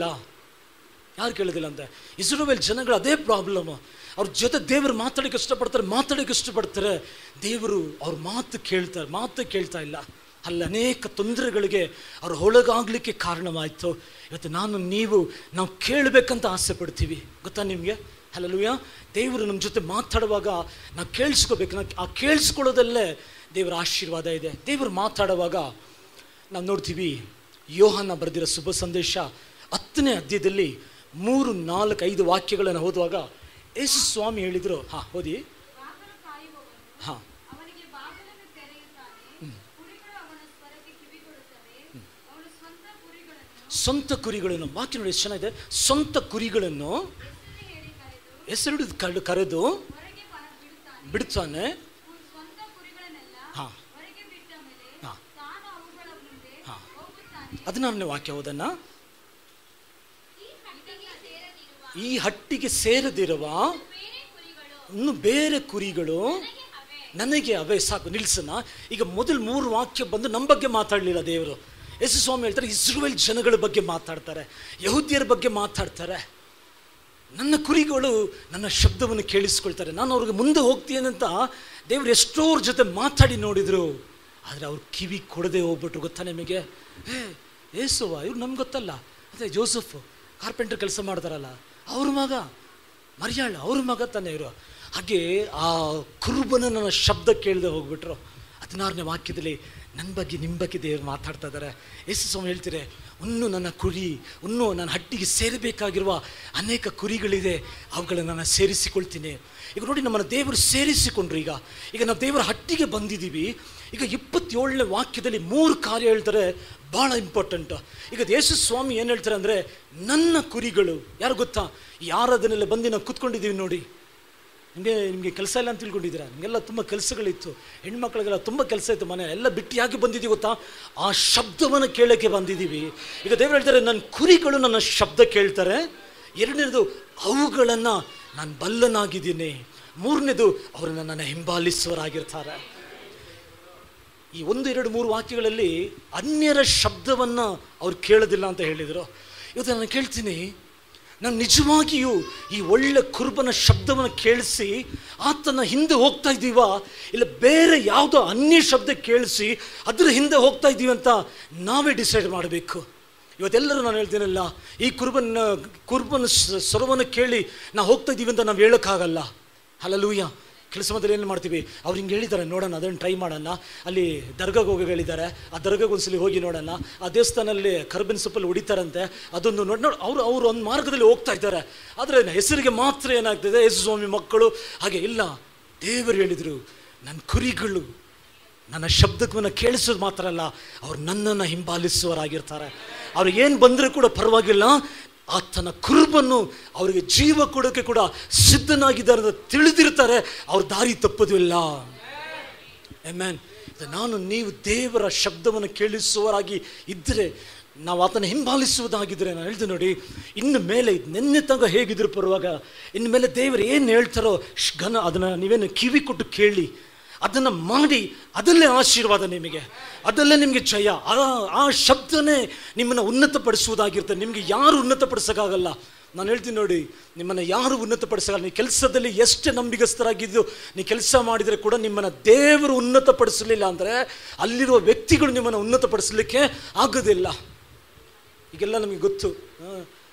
ಯಾರು ಕೇಳೋದಿಲ್ಲ ಅಂತ ಇಸ್ರೋವೇಲ್ ಜನಗಳು ಅದೇ ಪ್ರಾಬ್ಲಮ್ ಅವ್ರ ಜೊತೆ ದೇವರು ಮಾತಾಡೋಕೆ ಇಷ್ಟಪಡ್ತಾರೆ ಮಾತಾಡೋಕೆ ಇಷ್ಟಪಡ್ತಾರೆ ದೇವರು ಅವ್ರ ಮಾತು ಕೇಳ್ತಾರೆ ಮಾತು ಕೇಳ್ತಾ ಇಲ್ಲ ಅಲ್ಲಿ ಅನೇಕ ತೊಂದರೆಗಳಿಗೆ ಅವ್ರು ಒಳಗಾಗಲಿಕ್ಕೆ ಕಾರಣವಾಯಿತು ಇವತ್ತು ನಾನು ನೀವು ನಾವು ಕೇಳಬೇಕಂತ ಆಸೆ ಪಡ್ತೀವಿ ಗೊತ್ತಾ ನಿಮಗೆ ಅಲ್ಲಲ್ವಯ ದೇವರು ನಮ್ಮ ಜೊತೆ ಮಾತಾಡುವಾಗ ನಾವು ಕೇಳಿಸ್ಕೋಬೇಕು ನಾವು ಆ ಕೇಳಿಸ್ಕೊಳ್ಳೋದಲ್ಲೇ ದೇವರ ಆಶೀರ್ವಾದ ಇದೆ ದೇವರು ಮಾತಾಡುವಾಗ ನಾವು ನೋಡ್ತೀವಿ ಯೋಹನ ಬರೆದಿರೋ ಶುಭ ಸಂದೇಶ ಹತ್ತನೇ ಅಧ್ಯಾಯದಲ್ಲಿ ಮೂರು ನಾಲ್ಕು ಐದು ವಾಕ್ಯಗಳನ್ನು ಓದುವಾಗ ಯೇಸು ಸ್ವಾಮಿ ಹೇಳಿದರು ಹಾಂ ಓದಿ ಬಾಗಿಲು ಕಾಯುವವನು ಹಾಂ ಅವನಿಗೆ ಬಾಗಿಲನ್ನು ತೆರೆಯುತ್ತಾನೆ ಕುರಿಗಳು ಅವನ ಸ್ವರಕ್ಕೆ ಕಿವಿಗೊಡುತ್ತವೆ ಅವನು ಸ್ವಂತ ಕುರಿಗಳನ್ನು ಸ್ವಂತ ಕುರಿಗಳನ್ನು ವಾಕ್ಯ ನೋಡಿ ಎಷ್ಟು ಚೆನ್ನಾಗಿದೆ ಸ್ವಂತ ಕುರಿಗಳನ್ನು ಹೆಸರು ಹೇಳಿ ಕರೆದು ಹೆಸರಿಡಿದು ಕರೆದು ಕರೆದು ಹೊರಗೆ ಬರ ಬಿಡುತ್ತಾನೆ ಬಿಡ್ತಾನೆ ಉ- ಸ್ವಂತ ಕುರಿಗಳನ್ನೆಲ್ಲ ಹಾ. ಹೊರಗೆ ಬಿಟ್ಟ ಮೇಲೆ ಹಾ. ತಾನು ಅವುಗಳ ಮುಂದೆ ಹಾ. ಹೋಗುತ್ತಾನೆ ಹದಿನಾರನೇ ವಾಕ್ಯ ಓದನ್ನ ಈ ಹಟ್ಟಿಗೆ ಸೇರದಿರುವ ಈ ಹಟ್ಟಿಗೆ ಸೇರದಿರುವ ಬೇರೆ ಕುರಿಗಳು ಇನ್ನು ಬೇರೆ ಕುರಿಗಳು ನನಗೆ ಅವೇ ನನಗೆ ಅವೇ ಸಾಕು ನಿಲ್ಸನ ಈಗ ಮೊದಲು ಮೂರು ವಾಕ್ಯ ಬಂದು ನಮ್ಮ ಬಗ್ಗೆ ಮಾತಾಡಲಿಲ್ಲ ದೇವರು ಯೇಸು ಸ್ವಾಮಿ ಹೇಳ್ತಾರೆ ಇಸ್ರೇಲ್ ಜನಗಳ ಬಗ್ಗೆ ಮಾತಾಡ್ತಾರೆ ಯಹೂದ್ಯರ ಬಗ್ಗೆ ಮಾತಾಡ್ತಾರೆ ನನ್ನ ಕುರಿಗಳು ನನ್ನ ಶಬ್ದವನ್ನು ಕೇಳಿಸ್ಕೊಳ್ತಾರೆ ನಾನು ಅವ್ರಿಗೆ ಮುಂದೆ ಹೋಗ್ತೀನಿ ಅಂತ ದೇವರು ಎಷ್ಟೋರ ಜೊತೆ ಮಾತಾಡಿ ನೋಡಿದರು ಆದರೆ ಅವ್ರು ಕಿವಿ ಕೊಡದೆ ಹೋಗ್ಬಿಟ್ರು ಗೊತ್ತಾ ನಿಮಗೆ ಹೇ ಏಸುವ ಇವ್ರು ನಮ್ಗೆ ಗೊತ್ತಲ್ಲ ಅದೇ ಜೋಸಫ್ ಕಾರ್ಪೆಂಟರ್ ಕೆಲಸ ಮಾಡ್ತಾರಲ್ಲ ಅವ್ರ ಮಗ ಮರ್ಯಾಳ ಅವ್ರ ಮಗ ತಾನೇ ಇವರು ಹಾಗೆ ಆ ಕುರುಬನ ನನ್ನ ಶಬ್ದ ಕೇಳದೆ ಹೋಗ್ಬಿಟ್ರು ಹದಿನಾರನೇ ವಾಕ್ಯದಲ್ಲಿ ನನ್ನ ಬಗ್ಗೆ ನಿಮ್ಮ ಬಗ್ಗೆ ದೇವರು ಮಾತಾಡ್ತಾ ಇದ್ದಾರೆ ಯೇಸು ಸ್ವಾಮಿ ಹೇಳ್ತಾರೆ ಇನ್ನೂ ನನ್ನ ಕುರಿ ಇನ್ನೂ ನನ್ನ ಹಟ್ಟಿಗೆ ಸೇರಬೇಕಾಗಿರುವ ಅನೇಕ ಕುರಿಗಳಿದೆ ಅವುಗಳನ್ನು ನಾನು ಸೇರಿಸಿಕೊಳ್ತೀನಿ ಈಗ ನೋಡಿ ನಮ್ಮನ್ನು ದೇವರು ಸೇರಿಸಿಕೊಂಡ್ರು ಈಗ ಈಗ ನಾವು ದೇವರ ಹಟ್ಟಿಗೆ ಬಂದಿದ್ದೀವಿ ಈಗ ಇಪ್ಪತ್ತೇಳನೇ ವಾಕ್ಯದಲ್ಲಿ ಮೂರು ಕಾರ್ಯ ಹೇಳ್ತಾರೆ ಭಾಳ ಇಂಪಾರ್ಟೆಂಟ್ ಈಗ ಯೇಸು ಸ್ವಾಮಿ ಏನು ಹೇಳ್ತಾರೆ ಅಂದರೆ ನನ್ನ ಕುರಿಗಳು ಯಾರು ಗೊತ್ತಾ ಯಾರದನ್ನೆಲ್ಲ ಬಂದು ನಾವು ಕೂತ್ಕೊಂಡಿದ್ದೀವಿ ನೋಡಿ ನಿಮಗೆ ನಿಮಗೆ ಕೆಲಸ ಇಲ್ಲ ಅಂತ ತಿಳ್ಕೊಂಡಿದ್ದೀರಾ ನಿಮಗೆಲ್ಲ ತುಂಬ ಕೆಲಸಗಳಿತ್ತು ಹೆಣ್ಮಕ್ಳಿಗೆಲ್ಲ ತುಂಬ ಕೆಲಸ ಇತ್ತು ಮನೆ ಎಲ್ಲ ಬಿಟ್ಟು ಯಾಕೆ ಬಂದಿದ್ದೀವಿ ಗೊತ್ತಾ ಆ ಶಬ್ದವನ್ನು ಕೇಳೋಕ್ಕೆ ಬಂದಿದ್ದೀವಿ ಈಗ ದೇವರು ಹೇಳ್ತಾರೆ ನನ್ನ ಕುರಿಗಳು ನನ್ನ ಶಬ್ದ ಕೇಳ್ತಾರೆ ಎರಡನೇದು ಅವುಗಳನ್ನು ನಾನು ಬಲ್ಲನಾಗಿದ್ದೀನಿ ಮೂರನೇದು ಅವರು ನನ್ನನ್ನು ಹಿಂಬಾಲಿಸುವರಾಗಿರ್ತಾರೆ ಈ ಒಂದು ಎರಡು ಮೂರು ವಾಕ್ಯಗಳಲ್ಲಿ ಅನ್ಯರ ಶಬ್ದವನ್ನು ಅವ್ರು ಕೇಳೋದಿಲ್ಲ ಅಂತ ಹೇಳಿದರು ಇವತ್ತು ನಾನು ಕೇಳ್ತೀನಿ ನಾನು ನಿಜವಾಗಿಯೂ ಈ ಒಳ್ಳೆ ಕುರುಬನ ಶಬ್ದವನ್ನು ಕೇಳಿಸಿ ಆತನ ಹಿಂದೆ ಹೋಗ್ತಾ ಇದ್ದೀವಾ ಇಲ್ಲ ಬೇರೆ ಯಾವುದೋ ಅನ್ಯ ಶಬ್ದ ಕೇಳಿಸಿ ಅದರ ಹಿಂದೆ ಹೋಗ್ತಾ ಇದ್ದೀವಿ ಅಂತ ನಾವೇ ಡಿಸೈಡ್ ಮಾಡಬೇಕು ಇವತ್ತೆಲ್ಲರೂ ನಾನು ಹೇಳ್ತೀನಲ್ಲ ಈ ಕುರುಬನ ಕುರುಬನ ಸ- ಸ್ವರವನ್ನು ಕೇಳಿ ನಾವು ಹೋಗ್ತಾ ಇದ್ದೀವಿ ಅಂತ ನಾವು ಹೇಳೋಕ್ಕಾಗಲ್ಲ ಹಲಲೂಯ ಕೆಲಸದಲ್ಲಿ ಏನು ಮಾಡ್ತೀವಿ ಅವ್ರು ಹಿಂಗೆ ಹೇಳಿದ್ದಾರೆ ನೋಡೋಣ ಅದನ್ನು ಟ್ರೈ ಮಾಡೋಣ ಅಲ್ಲಿ ದರ್ಗಾಗೆ ಹೋಗಿ ಹೇಳಿದ್ದಾರೆ ಆ ದರ್ಗಾಗೆ ಒಂದ್ಸಲಿ ಹೋಗಿ ನೋಡೋಣ ಆ ದೇವಸ್ಥಾನಲ್ಲಿ ಕರ್ಬೇನ್ ಸೊಪ್ಪಲ್ಲಿ ಹೊಡಿತಾರಂತೆ ಅದೊಂದು ನೋಡಿ ನೋಡಿ ಅವರು ಅವರು ಒಂದು ಮಾರ್ಗದಲ್ಲಿ ಹೋಗ್ತಾ ಇದ್ದಾರೆ ಆದರೆ ಹೆಸರಿಗೆ ಮಾತ್ರ ಏನಾಗ್ತದೆ ಯೇಸು ಸ್ವಾಮಿ ಮಕ್ಕಳು ಹಾಗೆ ಇಲ್ಲ ದೇವರು ಹೇಳಿದರು ನನ್ನ ಕುರಿಗಳು ನನ್ನ ಶಬ್ದವನ್ನು ಕೇಳಿಸೋದು ಮಾತ್ರ ಅಲ್ಲ ಅವ್ರು ನನ್ನನ್ನು ಹಿಂಬಾಲಿಸುವವರಾಗಿರ್ತಾರೆ ಅವ್ರು ಏನು ಬಂದರೂ ಕೂಡ ಪರವಾಗಿಲ್ಲ ಆತನ ಕುರುಬನ್ನು ಅವರಿಗೆ ಜೀವ ಕೊಡೋಕ್ಕೆ ಕೂಡ ಸಿದ್ಧನಾಗಿದ್ದಾರೆ ಅಂತ ತಿಳಿದಿರ್ತಾರೆ ಅವ್ರ ದಾರಿ ತಪ್ಪೋದಿಲ್ಲ ಮ್ಯಾನ್ ನಾನು ನೀವು ದೇವರ ಶಬ್ದವನ್ನು ಕೇಳಿಸುವವರಾಗಿ ಇದ್ದರೆ ನಾವು ಆತನ ಹಿಂಬಾಲಿಸುವುದಾಗಿದ್ದರೆ ನಾನು ಹೇಳ್ತೀನಿ ನೋಡಿ ಇನ್ನು ಮೇಲೆ ಇದು ನೆನ್ನೆ ತನಕ ಹೇಗಿದ್ರು ಪರವಾಗ ಇನ್ನು ಮೇಲೆ ದೇವರು ಏನು ಹೇಳ್ತಾರೋ ಶ್ ಘನ ಅದನ್ನು ನೀವೇನು ಕಿವಿ ಕೊಟ್ಟು ಕೇಳಿ ಅದನ್ನು ಮಾಡಿ ಅದಲ್ಲೇ ಆಶೀರ್ವಾದ ನಿಮಗೆ ಅದಲ್ಲೇ ನಿಮಗೆ ಜಯ ಆ ಆ ಶಬ್ದನೇ ನಿಮ್ಮನ್ನು ಉನ್ನತಪಡಿಸುವುದಾಗಿರ್ತದೆ ನಿಮಗೆ ಯಾರು ಉನ್ನತಪಡಿಸೋಕ್ಕಾಗಲ್ಲ ನಾನು ಹೇಳ್ತೀನಿ ನೋಡಿ ನಿಮ್ಮನ್ನು ಯಾರು ಉನ್ನತಪಡಿಸಲ್ಲ ನೀವು ಕೆಲಸದಲ್ಲಿ ಎಷ್ಟು ನಂಬಿಗಸ್ತರಾಗಿದ್ದು ನೀವು ಕೆಲಸ ಮಾಡಿದರೆ ಕೂಡ ನಿಮ್ಮನ್ನು ದೇವರು ಉನ್ನತಪಡಿಸಲಿಲ್ಲ ಅಂದರೆ ಅಲ್ಲಿರುವ ವ್ಯಕ್ತಿಗಳು ನಿಮ್ಮನ್ನು ಉನ್ನತಪಡಿಸಲಿಕ್ಕೆ ಆಗೋದಿಲ್ಲ ಈಗೆಲ್ಲ ನಮಗೆ ಗೊತ್ತು ಆ,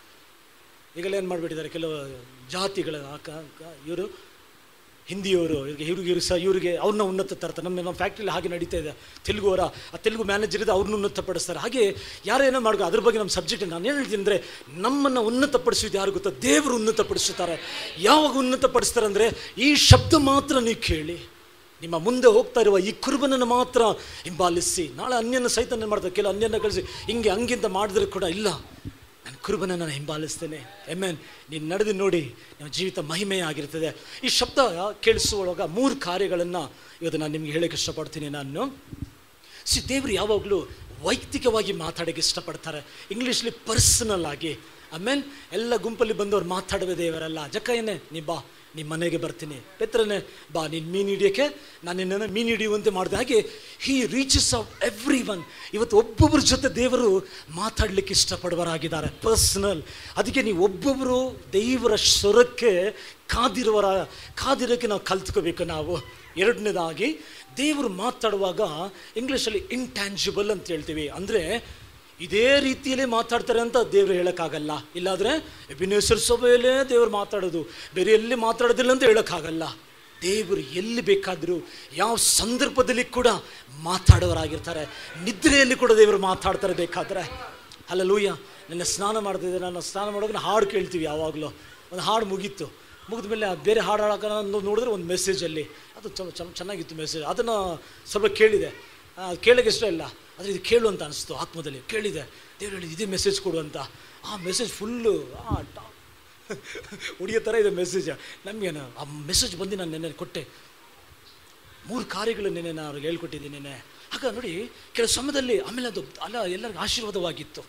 ಈಗೆಲ್ಲ ಏನು ಮಾಡಿಬಿಟ್ಟಿದ್ದಾರೆ ಕೆಲವು ಜಾತಿಗಳ ಇವರು ಹಿಂದಿಯವರು ಇವ್ರಿಗೆ ಇವ್ರಿಗೆ ಇವ್ರಿಗೆ ಸಹ ಇವರಿಗೆ ಅವ್ರನ್ನ ಉನ್ನತ ತರ್ತಾರೆ ನಮ್ಮ ನಮ್ಮ ಫ್ಯಾಕ್ಟ್ರಿಲಿ ಹಾಗೆ ನಡೀತಾ ಇದೆ ತೆಲುಗುವರ ಆ ತೆಲುಗು ಮ್ಯಾನೇಜರ್ ಇದೆ ಅವ್ರನ್ನ ಉನ್ನತಪಡಿಸ್ತಾರೆ ಹಾಗೆ ಯಾರೇನೋ ಮಾಡ್ಕೊ ಅದ್ರ ಬಗ್ಗೆ ನಮ್ಮ ಸಬ್ಜೆಕ್ಟ್ ನಾನು ಏನು ಹೇಳ್ತೀನಿ ಅಂದರೆ ನಮ್ಮನ್ನು ಉನ್ನತಪಡಿಸೋದು ಯಾರು ಗೊತ್ತಾ ದೇವರು ಉನ್ನತಪಡಿಸುತ್ತಾರೆ ಯಾವಾಗ ಉನ್ನತಪಡಿಸ್ತಾರೆ ಅಂದರೆ ಈ ಶಬ್ದ ಮಾತ್ರ ನೀವು ಕೇಳಿ ನಿಮ್ಮ ಮುಂದೆ ಹೋಗ್ತಾ ಇರುವ ಈ ಕುರುಬನನ್ನು ಮಾತ್ರ ಹಿಂಬಾಲಿಸಿ ನಾಳೆ ಅನ್ಯನ ಸಹಿತ ಮಾಡ್ತಾರೆ ಕೆಲವು ಅನ್ಯನ ಕಳಿಸಿ ಹಿಂಗೆ ಹಂಗಿಂತ ಮಾಡಿದ್ರೆ ಕೂಡ ಇಲ್ಲ ನಾನು ಕುರುಬನನ್ನು ನಾನು ಹಿಂಬಾಲಿಸ್ತೇನೆ ಎಮ್ಮೆನ್ ನೀನು ನಡೆದು ನೋಡಿ ನಿಮ್ಮ ಜೀವಿತ ಮಹಿಮೆ ಆಗಿರ್ತದೆ ಈ ಶಬ್ದ ಕೇಳಿಸುವಾಗ ಮೂರು ಕಾರ್ಯಗಳನ್ನು ಇವತ್ತು ನಾನು ನಿಮ್ಗೆ ಹೇಳೋಕ್ಕೆ ಇಷ್ಟಪಡ್ತೀನಿ ನಾನು ಸಿ ದೇವರು ಯಾವಾಗಲೂ ವೈಯಕ್ತಿಕವಾಗಿ ಮಾತಾಡೋಕ್ಕೆ ಇಷ್ಟಪಡ್ತಾರೆ ಇಂಗ್ಲೀಷ್ಲಿ ಪರ್ಸನಲ್ ಆಗಿ ಆಮೇಲೆ ಎಲ್ಲ ಗುಂಪಲ್ಲಿ ಬಂದವ್ರು ಮಾತಾಡುವ ದೇವರಲ್ಲ ಜಕ್ಕ ಏನೇ ನೀ ಬಾ ನಿಮ್ಮ ಮನೆಗೆ ಬರ್ತೀನಿ ಪೆತ್ರನೇ ಬಾ ನೀನು ಮೀನು ಹಿಡಿಯೋಕ್ಕೆ ನಾನು ನಿನ್ನನ್ನು ಮೀನು ಹಿಡಿಯುವಂತೆ ಮಾಡಿದೆ ಹಾಗೆ he reaches of every one ಇವತ್ತು ಒಬ್ಬೊಬ್ಬರ ಜೊತೆ ದೇವರು ಮಾತಾಡಲಿಕ್ಕೆ ಇಷ್ಟಪಡುವರಾಗಿದ್ದಾರೆ ಪರ್ಸನಲ್ ಅದಕ್ಕೆ ನೀವು ಒಬ್ಬೊಬ್ಬರು ದೇವರ ಸ್ವರಕ್ಕೆ ಕಾದಿರುವರ ಕಾದಿರೋಕ್ಕೆ ನಾವು ಕಲ್ತ್ಕೋಬೇಕು ನಾವು ಎರಡನೇದಾಗಿ ದೇವರು ಮಾತಾಡುವಾಗ ಇಂಗ್ಲೀಷಲ್ಲಿ ಇಂಟ್ಯಾಂಜಿಬಲ್ ಅಂತ ಹೇಳ್ತೀವಿ ಅಂದರೆ ಇದೇ ರೀತಿಯಲ್ಲೇ ಮಾತಾಡ್ತಾರೆ ಅಂತ ದೇವರು ಹೇಳೋಕ್ಕಾಗಲ್ಲ ಇಲ್ಲಾದರೆ ವಿನೇಶ್ವರ ಸಭೆಯಲ್ಲೇ ದೇವರು ಮಾತಾಡೋದು ಬೇರೆ ಎಲ್ಲಿ ಮಾತಾಡೋದಿಲ್ಲ ಅಂತ ಹೇಳೋಕ್ಕಾಗಲ್ಲ ದೇವರು ಎಲ್ಲಿ ಬೇಕಾದರೂ ಯಾವ ಸಂದರ್ಭದಲ್ಲಿ ಕೂಡ ಮಾತಾಡೋರಾಗಿರ್ತಾರೆ ನಿದ್ರೆಯಲ್ಲಿ ಕೂಡ ದೇವರು ಮಾತಾಡ್ತಾರೆ ಬೇಕಾದ್ರೆ ಅಲ್ಲ ಲೂಯ್ಯ ನನ್ನ ಸ್ನಾನ ಮಾಡ್ತಿದ್ದೆ ನಾನು ಸ್ನಾನ ಮಾಡೋಕೆ ಹಾಡು ಕೇಳ್ತೀವಿ ಯಾವಾಗಲೂ ಒಂದು ಹಾಡು ಮುಗೀತು ಮುಗಿದ ಮೇಲೆ ಬೇರೆ ಹಾಡು ಹಾಡೋಕೆ ನೋಡಿದ್ರೆ ಒಂದು ಮೆಸೇಜಲ್ಲಿ ಅದು ಚ- ಚ- ಚೆನ್ನಾಗಿತ್ತು ಮೆಸೇಜ್ ಅದನ್ನು ಸ್ವಲ್ಪ ಕೇಳಿದೆ ಆ, ಕೇಳೋಕ್ಕೆ ಇಷ್ಟ ಇಲ್ಲ ಆದರೆ ಇದು ಕೇಳು ಅಂತ ಅನಿಸ್ತು ಆತ್ಮದಲ್ಲಿ ಕೇಳಿದೆ ದೇವ್ರು ಹೇಳಿದ ಇದೇ ಮೆಸೇಜ್ ಕೊಡು ಅಂತ ಆ ಮೆಸೇಜ್ ಫುಲ್ಲು ಆ ಟಾ ಹೊಡಿಯೋ ಥರ ಇದೆ ಮೆಸೇಜ್ ನಮಗೇನು ಆ ಮೆಸೇಜ್ ಬಂದು ನಾನು ನೆನ್ನೆ ಕೊಟ್ಟೆ ಮೂರು ಕಾರ್ಯಗಳು ನೆನೆ ನಾನು ಹೇಳ್ಕೊಟ್ಟಿದ್ದೀನಿ ನೆನೆ ಆಗ ನೋಡಿ ಕೆಲವು ಸಮಯದಲ್ಲಿ ಆಮೇಲೆ ಅದು ಅಲ್ಲ ಎಲ್ಲರಿಗೂ ಆಶೀರ್ವಾದವಾಗಿತ್ತು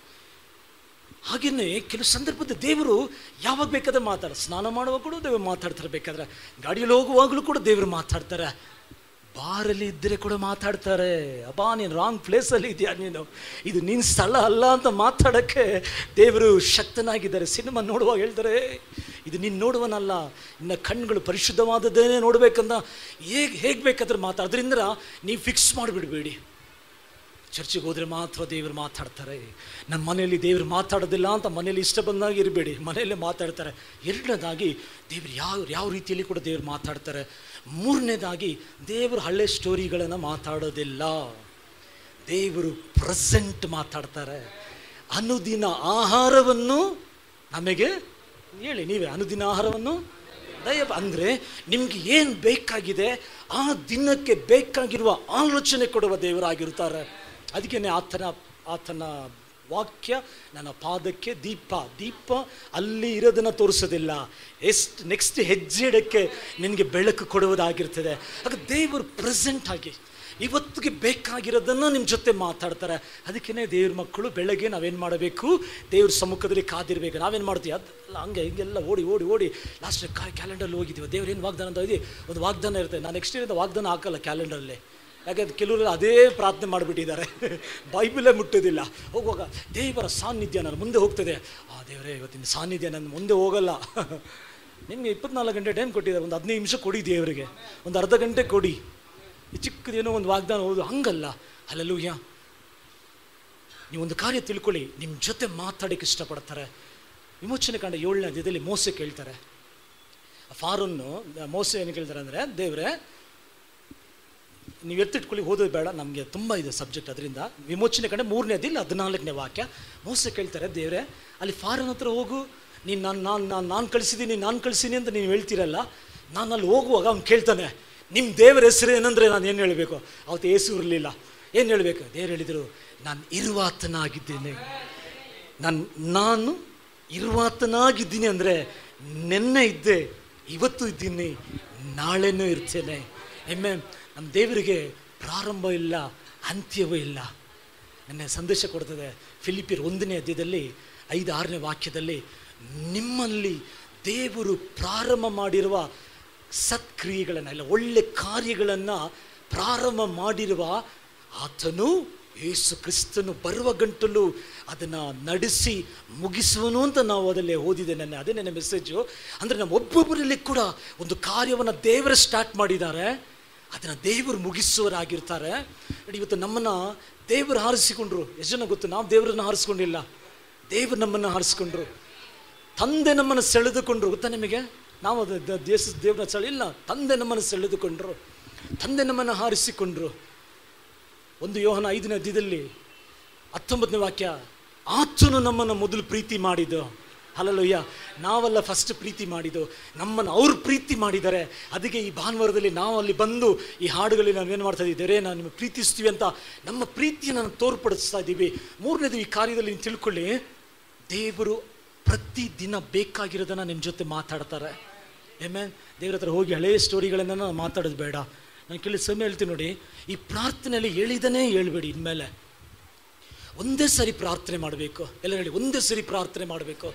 ಹಾಗೆಯೇ ಕೆಲವು ಸಂದರ್ಭದ ದೇವರು ಯಾವಾಗ ಬೇಕಾದ್ರೆ ಮಾತಾಡ ಸ್ನಾನ ಮಾಡುವಾಗ ಕೂಡ ದೇವರು ಮಾತಾಡ್ತಾರೆ ಬೇಕಾದ್ರೆ ಗಾಡಿಯಲ್ಲಿ ಹೋಗುವಾಗಲೂ ಕೂಡ ದೇವರು ಮಾತಾಡ್ತಾರೆ ಬಾರಲ್ಲಿ ಇದ್ದರೆ ಕೂಡ ಮಾತಾಡ್ತಾರೆ ಅಬ್ಬಾ ನೀನು ರಾಂಗ್ ಪ್ಲೇಸಲ್ಲಿ ಇದೆಯಾ ನೀನು ಇದು ನಿನ್ನ ಸ್ಥಳ ಅಲ್ಲ ಅಂತ ಮಾತಾಡೋಕ್ಕೆ ದೇವರು ಶಕ್ತನಾಗಿದ್ದಾರೆ ಸಿನಿಮಾ ನೋಡುವಾಗ ಹೇಳ್ತಾರೆ ಇದು ನೀನು ನೋಡುವನಲ್ಲ ನಿನ್ನ ಕಣ್ಗಳು ಪರಿಶುದ್ಧವಾದದ್ದೇನೆ ನೋಡಬೇಕಂದ ಹೇಗೆ ಹೇಗೆ ಬೇಕಾದ್ರೆ ಮಾತಾಡ ಅದರಿಂದ ನೀವು ಫಿಕ್ಸ್ ಮಾಡಿಬಿಡಬೇಡಿ ಚರ್ಚಿಗೆ ಹೋದರೆ ಮಾತ್ರ ದೇವರು ಮಾತಾಡ್ತಾರೆ ನನ್ನ ಮನೆಯಲ್ಲಿ ದೇವರು ಮಾತಾಡೋದಿಲ್ಲ ಅಂತ ಮನೆಯಲ್ಲಿ ಇಷ್ಟ ಬಂದಾಗ ಇರಬೇಡಿ ಮನೆಯಲ್ಲೇ ಮಾತಾಡ್ತಾರೆ ಎರಡನೇದಾಗಿ ದೇವರು ಯಾವ ಯಾವ ರೀತಿಯಲ್ಲಿ ಕೂಡ ದೇವರು ಮಾತಾಡ್ತಾರೆ ಮೂರನೇದಾಗಿ ದೇವರು ಹಳೆ ಸ್ಟೋರಿಗಳನ್ನು ಮಾತಾಡೋದಿಲ್ಲ ದೇವರು ಪ್ರೆಸೆಂಟ್ ಮಾತಾಡ್ತಾರೆ ಅನುದಿನ ಆಹಾರವನ್ನು ನಮಗೆ ಹೇಳಿ ನೀವೇ ಅನುದಿನ ಆಹಾರವನ್ನು ದಯ ಅಂದರೆ ನಿಮಗೆ ಏನು ಬೇಕಾಗಿದೆ ಆ ದಿನಕ್ಕೆ ಬೇಕಾಗಿರುವ ಆಲೋಚನೆ ಕೊಡುವ ದೇವರಾಗಿರ್ತಾರೆ ಅದಕ್ಕೇನೆ ಆತನ ಆತನ ವಾಕ್ಯ ನನ್ನ ಪಾದಕ್ಕೆ ದೀಪ ದೀಪ ಅಲ್ಲಿ ಇರೋದನ್ನು ತೋರಿಸೋದಿಲ್ಲ ಎಷ್ಟು ನೆಕ್ಸ್ಟ್ ಹೆಜ್ಜೆ ಇಡಕ್ಕೆ ನಿನಗೆ ಬೆಳಕು ಕೊಡುವುದಾಗಿರ್ತದೆ ಆಗ ದೇವರು ಪ್ರೆಸೆಂಟ್ ಆಗಿ ಇವತ್ತಿಗೆ ಬೇಕಾಗಿರೋದನ್ನು ನಿಮ್ಮ ಜೊತೆ ಮಾತಾಡ್ತಾರೆ ಅದಕ್ಕೇ ದೇವ್ರ ಮಕ್ಕಳು ಬೆಳಗ್ಗೆ ನಾವೇನು ಮಾಡಬೇಕು ದೇವ್ರ ಸಮ್ಮುಖದಲ್ಲಿ ಕಾದಿರಬೇಕು ನಾವೇನು ಮಾಡ್ತೀವಿ ಅದೆಲ್ಲ ಹಂಗೆ ಹಿಂಗೆಲ್ಲ ಓಡಿ ಓಡಿ ಓಡಿ ಲಾಸ್ಟ್ ಕ್ಯಾಲೆಂಡರ್ಲ್ಲಿ ಹೋಗಿದ್ದೀವಿ ದೇವ್ರು ಏನು ವಾಗ್ದಾನ ಅಂತ ಇದೆ ಒಂದು ವಾಗ್ದಾನ ಇರುತ್ತೆ ನಾನು ನೆಕ್ಸ್ಟ್ ಇರೋದು ವಾಗ್ದಾನ ಹಾಕಲ್ಲ ಕ್ಯಾಲೆಂಡರಲ್ಲಿ ಯಾಕಂದ್ರೆ ಕೆಲವರು ಅದೇ ಪ್ರಾರ್ಥನೆ ಮಾಡಿಬಿಟ್ಟಿದ್ದಾರೆ ಬೈಬಲೇ ಮುಟ್ಟೋದಿಲ್ಲ ಹೋಗುವಾಗ ದೇವರ ಸಾನ್ನಿಧ್ಯ ನಾನು ಮುಂದೆ ಹೋಗ್ತದೆ ಆ ದೇವರೇ ಇವತ್ತಿನ ಸಾನ್ನಿಧ್ಯ ನನ್ನ ಮುಂದೆ ಹೋಗಲ್ಲ ನಿಮಗೆ ಇಪ್ಪತ್ನಾಲ್ಕು ಗಂಟೆ ಟೈಮ್ ಕೊಟ್ಟಿದ್ದಾರೆ ಒಂದು ಹದಿನೈದು ನಿಮಿಷ ಕೊಡಿ ದೇವರಿಗೆ ಒಂದು ಅರ್ಧ ಗಂಟೆ ಕೊಡಿ ಈ ಚಿಕ್ಕದೇನೋ ಒಂದು ವಾಗ್ದಾನ ಓದು ಹಂಗಲ್ಲ ಅಲ್ಲಲ್ಲೂಯ್ಯ ನೀವು ಒಂದು ಕಾರ್ಯ ತಿಳ್ಕೊಳ್ಳಿ ನಿಮ್ಮ ಜೊತೆ ಮಾತಾಡೋಕ್ಕೆ ಇಷ್ಟಪಡ್ತಾರೆ ವಿಮೋಚನೆ ಕಾಂಡ ಏಳನೇ ಅಧ್ಯಾಯದಲ್ಲಿ ಮೋಸೆ ಕೇಳ್ತಾರೆ ಫಾರನ್ನು ಮೋಸೆ ಏನು ಕೇಳ್ತಾರೆ ಅಂದರೆ ದೇವರೇ ನೀವು ಎತ್ತಿಟ್ಕೊಳ್ಳಿ ಓದೋದು ಬೇಡ ನಮಗೆ ತುಂಬ ಇದೆ ಸಬ್ಜೆಕ್ಟ್ ಅದರಿಂದ ವಿಮೋಚನೆ ಕಂಡೆ ಮೂರನೇ ಅದಿಲ್ಲ ಹದಿನಾಲ್ಕನೇ ವಾಕ್ಯ ಮೋಸ ಕೇಳ್ತಾರೆ ದೇವರೇ ಅಲ್ಲಿ ಫಾರನ್ ಹತ್ರ ಹೋಗು ನೀನು ನಾನು ನಾನು ನಾನು ನಾನು ಕಳಿಸಿದ್ದೀನಿ ನಾನು ಕಳಿಸಿನಿ ಅಂತ ನೀವು ಹೇಳ್ತೀರಲ್ಲ ನಾನು ಅಲ್ಲಿ ಹೋಗುವಾಗ ಅವ್ನು ಕೇಳ್ತಾನೆ ನಿಮ್ಮ ದೇವರ ಹೆಸರು ಏನಂದರೆ ನಾನು ಏನು ಹೇಳಬೇಕು ಅವತ್ತು ಏಸು ಇರಲಿಲ್ಲ ಏನು ಹೇಳಬೇಕು ದೇವ್ರು ಹೇಳಿದರು ನಾನು ಇರುವಾತನಾಗಿದ್ದೇನೆ ನಾನು ನಾನು ಇರುವಾತನಾಗಿದ್ದೀನಿ ಅಂದರೆ ನೆನ್ನೆ ಇದ್ದೆ ಇವತ್ತು ಇದ್ದೀನಿ ನಾಳೆನೂ ಇರ್ತೇನೆ ಎಮ್ಮೆ ನಮ್ಮ ದೇವರಿಗೆ ಪ್ರಾರಂಭ ಇಲ್ಲ ಅಂತ್ಯವೂ ಇಲ್ಲ ನನ್ನ ಸಂದೇಶ ಕೊಡ್ತದೆ ಫಿಲಿಪಿಯರ್ ಒಂದನೇ ಅಧ್ಯಾಯದಲ್ಲಿ ಐದು ಆರನೇ ವಾಕ್ಯದಲ್ಲಿ ನಿಮ್ಮಲ್ಲಿ ದೇವರು ಪ್ರಾರಂಭ ಮಾಡಿರುವ ಸತ್ಕ್ರಿಯೆಗಳನ್ನು ಇಲ್ಲ ಒಳ್ಳೆ ಕಾರ್ಯಗಳನ್ನು ಪ್ರಾರಂಭ ಮಾಡಿರುವ ಆತನು ಯೇಸು ಕ್ರಿಸ್ತನು ಬರುವ ಗಂಟಲು ಅದನ್ನು ನಡೆಸಿ ಮುಗಿಸುವನು ಅಂತ ನಾವು ಅದರಲ್ಲಿ ಓದಿದೆ ನನ್ನ ಅದೇ ನನ್ನ ಮೆಸೇಜು ಅಂದರೆ ನಮ್ಮ ಒಬ್ಬೊಬ್ಬರಲ್ಲಿ ಕೂಡ ಒಂದು ಕಾರ್ಯವನ್ನು ದೇವರ ಸ್ಟಾರ್ಟ್ ಮಾಡಿದ್ದಾರೆ ಅದನ್ನು ದೇವರು ಮುಗಿಸುವರಾಗಿರ್ತಾರೆ ನೋಡಿ ಇವತ್ತು ನಮ್ಮನ್ನು ದೇವರು ಹಾರಿಸಿಕೊಂಡ್ರು ಎಷ್ಟು ಜನ ಗೊತ್ತು ನಾವು ದೇವರನ್ನು ಹಾರಿಸ್ಕೊಂಡಿಲ್ಲ ದೇವರು ನಮ್ಮನ್ನು ಹಾರಿಸ್ಕೊಂಡ್ರು ತಂದೆ ನಮ್ಮನ್ನು ಸೆಳೆದುಕೊಂಡ್ರು ಗೊತ್ತಾ ನಿಮಗೆ ನಾವು ಅದು ದ- ದೇಶ ದೇವರ ಸೆಳೆ ಇಲ್ಲ ತಂದೆ ನಮ್ಮನ್ನು ಸೆಳೆದುಕೊಂಡ್ರು ತಂದೆ ನಮ್ಮನ್ನು ಹಾರಿಸಿಕೊಂಡ್ರು ಒಂದು ಯೋಹನ ಐದನೇ ಅಧ್ಯದಲ್ಲಿ ಹತ್ತೊಂಬತ್ತನೇ ವಾಕ್ಯ ಆತನು ನಮ್ಮನ್ನು ಮೊದಲು ಪ್ರೀತಿ ಮಾಡಿದ್ದು ಅಲ್ಲಲ್ಲಯ್ಯ ನಾವೆಲ್ಲ ಫಸ್ಟ್ ಪ್ರೀತಿ ಮಾಡಿದ್ದು ನಮ್ಮನ್ನು ಅವ್ರು ಪ್ರೀತಿ ಮಾಡಿದ್ದಾರೆ ಅದಕ್ಕೆ ಈ ಭಾನುವಾರದಲ್ಲಿ ನಾವು ಅಲ್ಲಿ ಬಂದು ಈ ಹಾಡುಗಳಲ್ಲಿ ನಾವು ಏನು ಮಾಡ್ತಾ ಇದ್ದೀವಿ ನಾನು ನಿಮಗೆ ಪ್ರೀತಿಸ್ತೀವಿ ಅಂತ ನಮ್ಮ ಪ್ರೀತಿಯನ್ನು ನಾವು ತೋರ್ಪಡಿಸ್ತಾ ಇದ್ದೀವಿ ಮೂರನೇದು ಈ ಕಾರ್ಯದಲ್ಲಿ ನೀವು ತಿಳ್ಕೊಳ್ಳಿ ದೇವರು ಪ್ರತಿದಿನ ಬೇಕಾಗಿರೋದನ್ನು ನಿಮ್ಮ ಜೊತೆ ಮಾತಾಡ್ತಾರೆ ಏಮೇ ದೇವ್ರ ಹತ್ರ ಹೋಗಿ ಹಳೆಯ ಸ್ಟೋರಿಗಳನ್ನು ನಾವು ಮಾತಾಡೋದು ಬೇಡ ನಾನು ಕೇಳಿ ಸಮಯ ಹೇಳ್ತೀನಿ ನೋಡಿ ಈ ಪ್ರಾರ್ಥನೆಯಲ್ಲಿ ಹೇಳಿದನೇ ಹೇಳ್ಬೇಡಿ ಇನ್ಮೇಲೆ ಒಂದೇ ಸರಿ ಪ್ರಾರ್ಥನೆ ಮಾಡಬೇಕು ಎಲ್ಲ ಹೇಳಿ ಒಂದೇ ಸರಿ ಪ್ರಾರ್ಥನೆ ಮಾಡಬೇಕು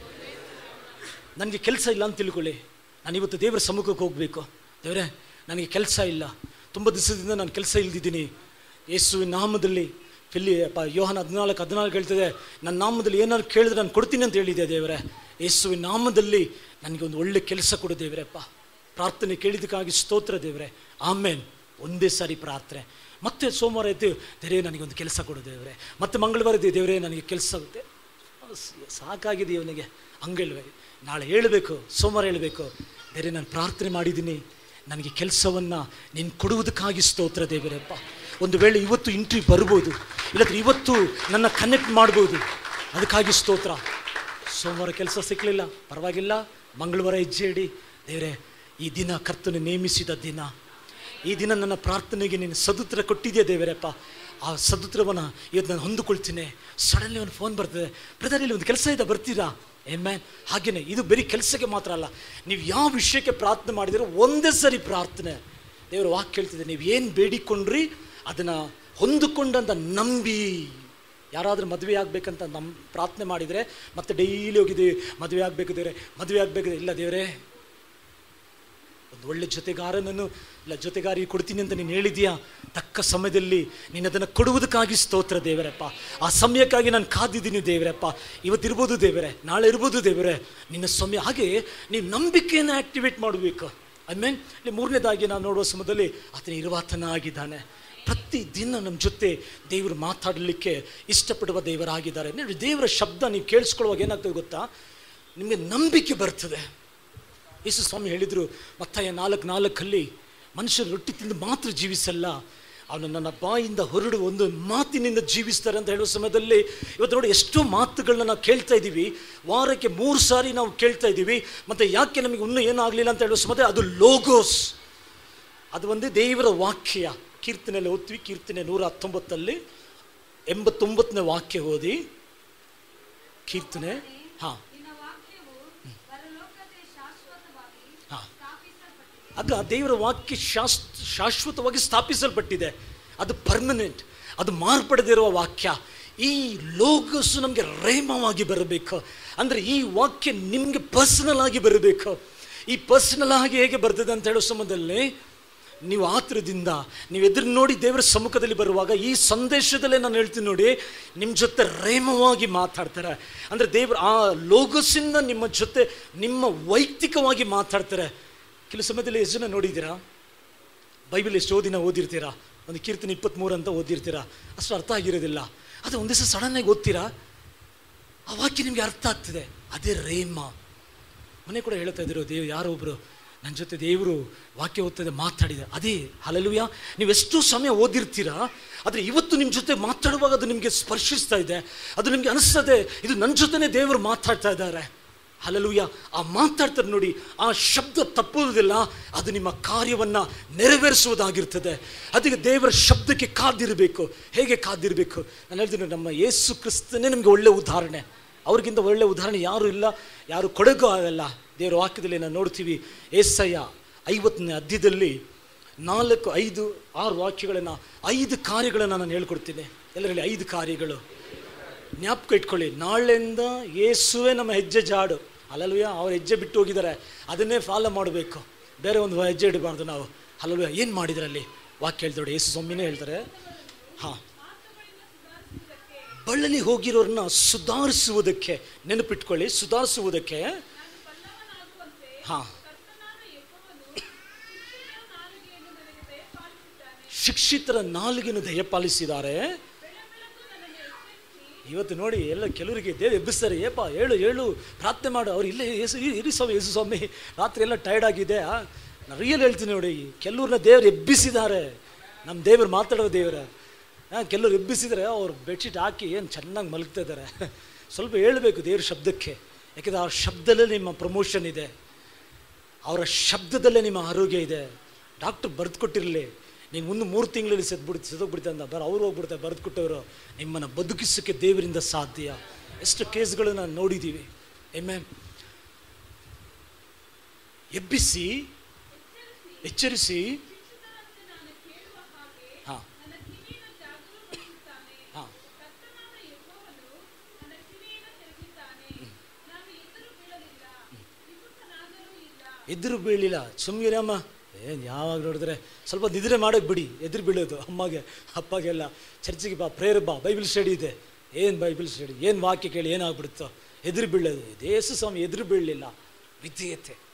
ನನಗೆ ಕೆಲಸ ಇಲ್ಲ ಅಂತ ತಿಳ್ಕೊಳ್ಳಿ ನಾನು ಇವತ್ತು ದೇವರ ಸಮ್ಮುಖಕ್ಕೆ ಹೋಗಬೇಕು ದೇವರೇ ನನಗೆ ಕೆಲಸ ಇಲ್ಲ ತುಂಬ ದಿವಸದಿಂದ ನಾನು ಕೆಲಸ ಇಲ್ದಿದ್ದೀನಿ ಯೇಸುವಿನ ನಾಮದಲ್ಲಿ ಫಿಲ್ಲಿ ಪ ಯೋಹನ ಹದಿನಾಲ್ಕು ಹದಿನಾಲ್ಕು ಹೇಳ್ತದೆ ನನ್ನ ನಾಮದಲ್ಲಿ ಏನಾದ್ರು ಕೇಳಿದ್ರೆ ನಾನು ಕೊಡ್ತೀನಿ ಅಂತ ಹೇಳಿದೆ ದೇವರೇ ಯೇಸುವಿನ ನಾಮದಲ್ಲಿ ನನಗೆ ಒಂದು ಒಳ್ಳೆ ಕೆಲಸ ಕೊಡು ದೇವರಪ್ಪ ಪ್ರಾರ್ಥನೆ ಕೇಳಿದ್ದಕ್ಕಾಗಿ ಸ್ತೋತ್ರ ದೇವರೇ ಆಮೇಲೆ ಒಂದೇ ಸಾರಿ ಪ್ರಾರ್ಥನೆ ಮತ್ತೆ ಸೋಮವಾರ ಎದ್ದು ದೇವರೇ ನನಗೆ ಒಂದು ಕೆಲಸ ಕೊಡು ದೇವರೇ ಮತ್ತೆ ಮಂಗಳವಾರ ಎದ್ದು ದೇವರೇ ನನಗೆ ಕೆಲಸ ಆಗುತ್ತೆ ಸಾಕಾಗಿದೆ ಇವನಿಗೆ ಹಂಗೇಳ್ವೆ ನಾಳೆ ಹೇಳಬೇಕು ಸೋಮವಾರ ಹೇಳಬೇಕು ಬೇರೆ ನಾನು ಪ್ರಾರ್ಥನೆ ಮಾಡಿದ್ದೀನಿ ನನಗೆ ಕೆಲಸವನ್ನು ನೀನು ಕೊಡುವುದಕ್ಕಾಗಿ ಸ್ತೋತ್ರ ದೇವರಪ್ಪ ಒಂದು ವೇಳೆ ಇವತ್ತು ಇಂಟ್ರಿ ಬರ್ಬೋದು ಇಲ್ಲದ್ರೆ ಇವತ್ತು ನನ್ನ ಕನೆಕ್ಟ್ ಮಾಡ್ಬೋದು ಅದಕ್ಕಾಗಿ ಸ್ತೋತ್ರ ಸೋಮವಾರ ಕೆಲಸ ಸಿಕ್ಕಲಿಲ್ಲ ಪರವಾಗಿಲ್ಲ ಮಂಗಳವಾರ ಹೆಜ್ಜೆ ಇಡಿ ದೇವರೇ ಈ ದಿನ ಕರ್ತನು ನೇಮಿಸಿದ ದಿನ ಈ ದಿನ ನನ್ನ ಪ್ರಾರ್ಥನೆಗೆ ನೀನು ಸದುತ್ರ ಕೊಟ್ಟಿದೆಯಾ ದೇವರಪ್ಪ ಆ ಸದುತ್ರವನ್ನು ಇವತ್ತು ನಾನು ಹೊಂದಿಕೊಳ್ತೀನಿ ಸಡನ್ಲಿ ಒಂದು ಫೋನ್ ಬರ್ತದೆ ಬ್ರದರ್ ಇಲ್ಲಿ ಒಂದು ಕೆಲಸ ಇದೆ ಬರ್ತೀರಾ ಮ್ಯಾನ್ ಹಾಗೇನೆ ಇದು ಬರೀ ಕೆಲಸಕ್ಕೆ ಮಾತ್ರ ಅಲ್ಲ ನೀವು ಯಾವ ವಿಷಯಕ್ಕೆ ಪ್ರಾರ್ಥನೆ ಮಾಡಿದಿರೋ ಒಂದೇ ಸರಿ ಪ್ರಾರ್ಥನೆ ದೇವರ ವಾಕ್ಯ ಹೇಳ್ತಿದೆ ನೀವು ಏನು ಬೇಡಿಕೊಂಡ್ರಿ ಅದನ್ನು ಹೊಂದಿಕೊಂಡಂತ ನಂಬಿ ಯಾರಾದರೂ ಮದುವೆ ಆಗಬೇಕಂತ ನಮ್ಮ ಪ್ರಾರ್ಥನೆ ಮಾಡಿದರೆ ಮತ್ತೆ ಡೈಲಿ ಹೋಗಿದ್ದೀವಿ ಮದುವೆ ಆಗಬೇಕು ದೇವರೇ ಮದುವೆ ಆಗಬೇಕು ಇಲ್ಲ ದೇವರೇ ಒಂದು ಒಳ್ಳೆ ಜೊತೆಗಾರನನ್ನು ಇಲ್ಲ ಜೊತೆಗಾರಿ ಕೊಡ್ತೀನಿ ಅಂತ ನೀನು ಹೇಳಿದೀಯಾ ತಕ್ಕ ಸಮಯದಲ್ಲಿ ನೀನು ಅದನ್ನು ಕೊಡುವುದಕ್ಕಾಗಿ ಸ್ತೋತ್ರ ದೇವರಪ್ಪ ಆ ಸಮಯಕ್ಕಾಗಿ ನಾನು ಕಾದಿದ್ದೀನಿ ದೇವರಪ್ಪ ಇವತ್ತಿರ್ಬೋದು ದೇವರೇ ನಾಳೆ ಇರ್ಬೋದು ದೇವರೇ ನಿನ್ನ ಸಮಯ ಹಾಗೆ ನೀವು ನಂಬಿಕೆಯನ್ನು ಆಕ್ಟಿವೇಟ್ ಮಾಡಬೇಕು ಐ ಮೀನ್ ಇಲ್ಲಿ ಮೂರನೇದಾಗಿ ನಾವು ನೋಡುವ ಸಮಯದಲ್ಲಿ ಆತನ ಇರುವಾತನಾಗಿದ್ದಾನೆ ಪ್ರತಿ ದಿನ ನಮ್ಮ ಜೊತೆ ದೇವರು ಮಾತಾಡಲಿಕ್ಕೆ ಇಷ್ಟಪಡುವ ದೇವರಾಗಿದ್ದಾರೆ ನೋಡಿ ದೇವರ ಶಬ್ದ ನೀವು ಕೇಳಿಸ್ಕೊಳ್ಳುವಾಗ ಏನಾಗ್ತದೆ ಗೊತ್ತಾ ನಿಮಗೆ ನಂಬಿಕೆ ಬರ್ತದೆ ಯೇಸು ಸ್ವಾಮಿ ಹೇಳಿದರು ಮತ್ತಾಯ ನಾಲ್ಕು ನಾಲ್ಕಲ್ಲಿ ಮನುಷ್ಯರು ರೊಟ್ಟಿ ತಿಂದು ಮಾತ್ರ ಜೀವಿಸಲ್ಲ ಅವನು ನನ್ನ ಬಾಯಿಂದ ಹೊರಡುವ ಒಂದು ಮಾತಿನಿಂದ ಜೀವಿಸ್ತಾರೆ ಅಂತ ಹೇಳುವ ಸಮಯದಲ್ಲಿ ಇವತ್ತು ನೋಡಿ ಎಷ್ಟೋ ಮಾತುಗಳನ್ನ ನಾವು ಕೇಳ್ತಾ ಇದ್ದೀವಿ ವಾರಕ್ಕೆ ಮೂರು ಸಾರಿ ನಾವು ಕೇಳ್ತಾ ಇದ್ದೀವಿ ಮತ್ತು ಯಾಕೆ ನಮಗೆ ಇನ್ನೂ ಏನೂ ಆಗಲಿಲ್ಲ ಅಂತ ಹೇಳುವ ಸಮಯದಲ್ಲಿ ಅದು ಲೋಗೋಸ್ ಅದು ಒಂದೇ ದೇವರ ವಾಕ್ಯ ಕೀರ್ತನೆಯಲ್ಲಿ ಓದ್ತೀವಿ ಕೀರ್ತನೆ ನೂರ ಹತ್ತೊಂಬತ್ತಲ್ಲಿ ಎಂಬತ್ತೊಂಬತ್ತನೇ ವಾಕ್ಯ ಓದಿ ಕೀರ್ತನೆ ಹಾಂ ನಿನ್ನ ವಾಕ್ಯವು ಪರಲೋಕದಲ್ಲಿ ಶಾಶ್ವತವಾಗಿ ಹಾ. ಸ್ಥಾಪಿಸಲ್ಪಟ್ಟಿದೆ ಆಗ ದೇವರ ವಾಕ್ಯ ಶಾಸ್ ಶಾಶ್ವತವಾಗಿ ಸ್ಥಾಪಿಸಲ್ಪಟ್ಟಿದೆ ಅದು ಪರ್ಮನೆಂಟ್ ಅದು ಮಾರ್ಪಡದಿರುವ ವಾಕ್ಯ ಈ ಲೋಗಸ್ಸು ನಮಗೆ ರೇಮವಾಗಿ ಬರಬೇಕು ಅಂದರೆ ಈ ವಾಕ್ಯ ನಿಮಗೆ ಪರ್ಸನಲ್ ಆಗಿ ಬರಬೇಕು ಈ ಪರ್ಸನಲ್ ಆಗಿ ಹೇಗೆ ಬರ್ತದೆ ಅಂತ ಹೇಳೋ ಸಮಯದಲ್ಲಿ ನೀವು ಆತುರದಿಂದ ನೀವು ಎದುರು ನೋಡಿ ದೇವರ ಸಮ್ಮುಖದಲ್ಲಿ ಬರುವಾಗ ಈ ಸಂದೇಶದಲ್ಲೇ ನಾನು ಹೇಳ್ತೀನಿ ನೋಡಿ ನಿಮ್ಮ ಜೊತೆ ರೇಮವಾಗಿ ಮಾತಾಡ್ತಾರೆ ಅಂದರೆ ದೇವ್ರ ಆ ಲೋಗಸ್ಸಿಂದ ನಿಮ್ಮ ಜೊತೆ ನಿಮ್ಮ ವೈಯಕ್ತಿಕವಾಗಿ ಮಾತಾಡ್ತಾರೆ ಕೆಲವು ಸಮಯದಲ್ಲಿ ಎಷ್ಟು ಜನ ನೋಡಿದ್ದೀರಾ ಬೈಬಲ್ ಎಷ್ಟೋ ದಿನ ಓದಿರ್ತೀರಾ ಒಂದು ಕೀರ್ತನೆ ಇಪ್ಪತ್ತ್ಮೂರು ಅಂತ ಓದಿರ್ತೀರಾ ಅಷ್ಟು ಅರ್ಥ ಆಗಿರೋದಿಲ್ಲ ಅದು ಒಂದು ದಿವಸ ಸಡನ್ನಾಗಿ ಓದ್ತೀರಾ ಆ ವಾಕ್ಯ ನಿಮಗೆ ಅರ್ಥ ಆಗ್ತದೆ ಅದೇ ರೇಮ ಮನೆ ಕೂಡ ಹೇಳ್ತಾ ಇದ್ರು ದೇವ್ ಯಾರೋ ಒಬ್ರು ನನ್ನ ಜೊತೆ ದೇವರು ವಾಕ್ಯ ಓದ್ತದೆ ಮಾತಾಡಿದೆ ಅದೇ ಹಲಲುಯ ನೀವು ಎಷ್ಟು ಸಮಯ ಓದಿರ್ತೀರಾ ಆದರೆ ಇವತ್ತು ನಿಮ್ಮ ಜೊತೆ ಮಾತಾಡುವಾಗ ಅದು ನಿಮಗೆ ಸ್ಪರ್ಶಿಸ್ತಾ ಇದೆ ಅದು ನಿಮಗೆ ಅನಿಸ್ತದೆ ಇದು ನನ್ನ ಜೊತೆನೇ ದೇವರು ಮಾತಾಡ್ತಾ ಇದ್ದಾರೆ ಹಲಲುಯ ಆ ಮಾತಾಡ್ತಾರೆ ನೋಡಿ ಆ ಶಬ್ದ ತಪ್ಪುವುದಿಲ್ಲ ಅದು ನಿಮ್ಮ ಕಾರ್ಯವನ್ನು ನೆರವೇರಿಸುವುದಾಗಿರ್ತದೆ ಅದಕ್ಕೆ ದೇವರ ಶಬ್ದಕ್ಕೆ ಕಾದಿರಬೇಕು ಹೇಗೆ ಕಾದಿರಬೇಕು ನಾನು ಹೇಳ್ತೀನಿ ನಮ್ಮ ಯೇಸು ಕ್ರಿಸ್ತನೇ ನಮಗೆ ಒಳ್ಳೆ ಉದಾಹರಣೆ ಅವ್ರಿಗಿಂತ ಒಳ್ಳೆ ಉದಾಹರಣೆ ಯಾರು ಇಲ್ಲ ಯಾರು ಕೊಡಗೂ ಆಗಲ್ಲ ದೇವರ ವಾಕ್ಯದಲ್ಲಿ ನಾವು ನೋಡ್ತೀವಿ ಏಸಯ್ಯ ಐವತ್ತನೇ ಅಧ್ಯದಲ್ಲಿ ನಾಲ್ಕು ಐದು ಆರು ವಾಕ್ಯಗಳನ್ನು ಐದು ಕಾರ್ಯಗಳನ್ನು ನಾನು ಹೇಳ್ಕೊಡ್ತೀನಿ ಎಲ್ಲರಲ್ಲಿ ಐದು ಕಾರ್ಯಗಳು ಜ್ಞಾಪಕ ಇಟ್ಕೊಳ್ಳಿ ನಾಳೆಯಿಂದ ಯೇಸುವೆ ನಮ್ಮ ಹೆಜ್ಜೆ ಜಾಡು ಅಲ್ಲಲ್ವಯ ಅವ್ರ ಹೆಜ್ಜೆ ಬಿಟ್ಟು ಹೋಗಿದ್ದಾರೆ ಅದನ್ನೇ ಫಾಲೋ ಮಾಡಬೇಕು ಬೇರೆ ಒಂದು ಹೆಜ್ಜೆ ಇಡಬಾರ್ದು ನಾವು ಅಲ್ಲಲ್ವಯ ಏನು ಮಾಡಿದ್ದಾರೆ ಅಲ್ಲಿ ವಾಕ್ಯ ಹೇಳ್ತಾರೆ ಯೇಸು ಸ್ವಾಮಿನೇ ಹೇಳ್ತಾರೆ ಹಾಂ ಬಳ್ಳಲಿ ಹೋಗಿರೋರನ್ನ ಸುಧಾರಿಸುವುದಕ್ಕೆ ನೆನಪಿಟ್ಕೊಳ್ಳಿ ಸುಧಾರಿಸುವುದಕ್ಕೆ ಹಾಂ ಶಿಕ್ಷಿತರ ನಾಲಿಗೆಯನ್ನು ದಯಪಾಲಿಸಿದ್ದಾರೆ ಇವತ್ತು ನೋಡಿ ಎಲ್ಲ ಕೆಲವರಿಗೆ ದೇವ್ ಎಬ್ಬಿಸ್ತಾರೆ ಏಪ ಹೇಳು ಹೇಳು ಪ್ರಾರ್ಥನೆ ಮಾಡು ಅವ್ರು ಇಲ್ಲೇ ಯೇಸು ಇರಿ ಸ್ವಾಮಿ ಯೇಸು ಸ್ವಾಮಿ ರಾತ್ರಿ ಎಲ್ಲ ಟೈರ್ಡ್ ಆಗಿದೆ ನಾನು ರಿಯಲ್ ಹೇಳ್ತೀನಿ ನೋಡಿ ಕೆಲವ್ರನ್ನ ದೇವ್ರು ಎಬ್ಬಿಸಿದ್ದಾರೆ ನಮ್ಮ ದೇವ್ರು ಮಾತಾಡೋ ದೇವ್ರ ಹಾಂ ಕೆಲವ್ರು ಎಬ್ಬಿಸಿದರೆ ಅವ್ರು ಬೆಡ್ಶೀಟ್ ಹಾಕಿ ಏನು ಚೆನ್ನಾಗಿ ಮಲಗ್ತಾ ಇದ್ದಾರೆ ಸ್ವಲ್ಪ ಹೇಳಬೇಕು ದೇವ್ರ ಶಬ್ದಕ್ಕೆ ಯಾಕೆಂದರೆ ಆ ಶಬ್ದದಲ್ಲೇ ನಿಮ್ಮ ಪ್ರಮೋಷನ್ ಇದೆ ಅವರ ಶಬ್ದದಲ್ಲೇ ನಿಮ್ಮ ಆರೋಗ್ಯ ಇದೆ ಡಾಕ್ಟ್ರ್ ಬರೆದು ಕೊಟ್ಟಿರಲಿ ನೀವು ಮುಂದೆ ಮೂರು ತಿಂಗಳಲ್ಲಿ ಸೆದ್ಬಿಡ್ತು ಸೆದೋಗ್ಬಿಡ್ತೆ ಅಂತ ಬರ ಅವ್ರು ಹೋಗ್ಬಿಡ್ತಾರೆ ಬರೆದು ಕೊಟ್ಟವರು ನಿಮ್ಮನ್ನು ಬದುಕಿಸೋಕ್ಕೆ ದೇವರಿಂದ ಸಾಧ್ಯ ಎಷ್ಟು ಕೇಸ್ಗಳು ನಾನು ನೋಡಿದ್ದೀವಿ ಎಮ್ಮೆ ಎಬ್ಬಿಸಿ ಎಚ್ಚರಿಸಿ ಹಾಂ ಹಾಂ ಎದುರು ಬೀಳಿಲ್ಲ ಸುಮ್ಗಿರಮ್ಮ ಏನು ಯಾವಾಗ ನೋಡಿದ್ರೆ ಸ್ವಲ್ಪ ನಿದ್ರೆ ಮಾಡೋಕೆ ಬಿಡಿ ಎದುರು ಬೀಳೋದು ಅಮ್ಮಗೆ ಅಪ್ಪಗೆಲ್ಲ ಚರ್ಚಿಗೆ ಬಾ ಪ್ರೇಯರ್ ಬಾ ಬೈಬಲ್ ಸ್ಟಡಿ ಇದೆ ಏನು ಬೈಬಲ್ ಸ್ಟಡಿ ಏನು ವಾಕ್ಯ ಕೇಳಿ ಏನಾಗ್ಬಿಡುತ್ತೋ ಎದುರು ಬೀಳೋದು ದೇಸು ಸ್ವಾಮಿ ಎದುರು ಬೀಳಲಿಲ್ಲ ವಿಧೇಯತೆ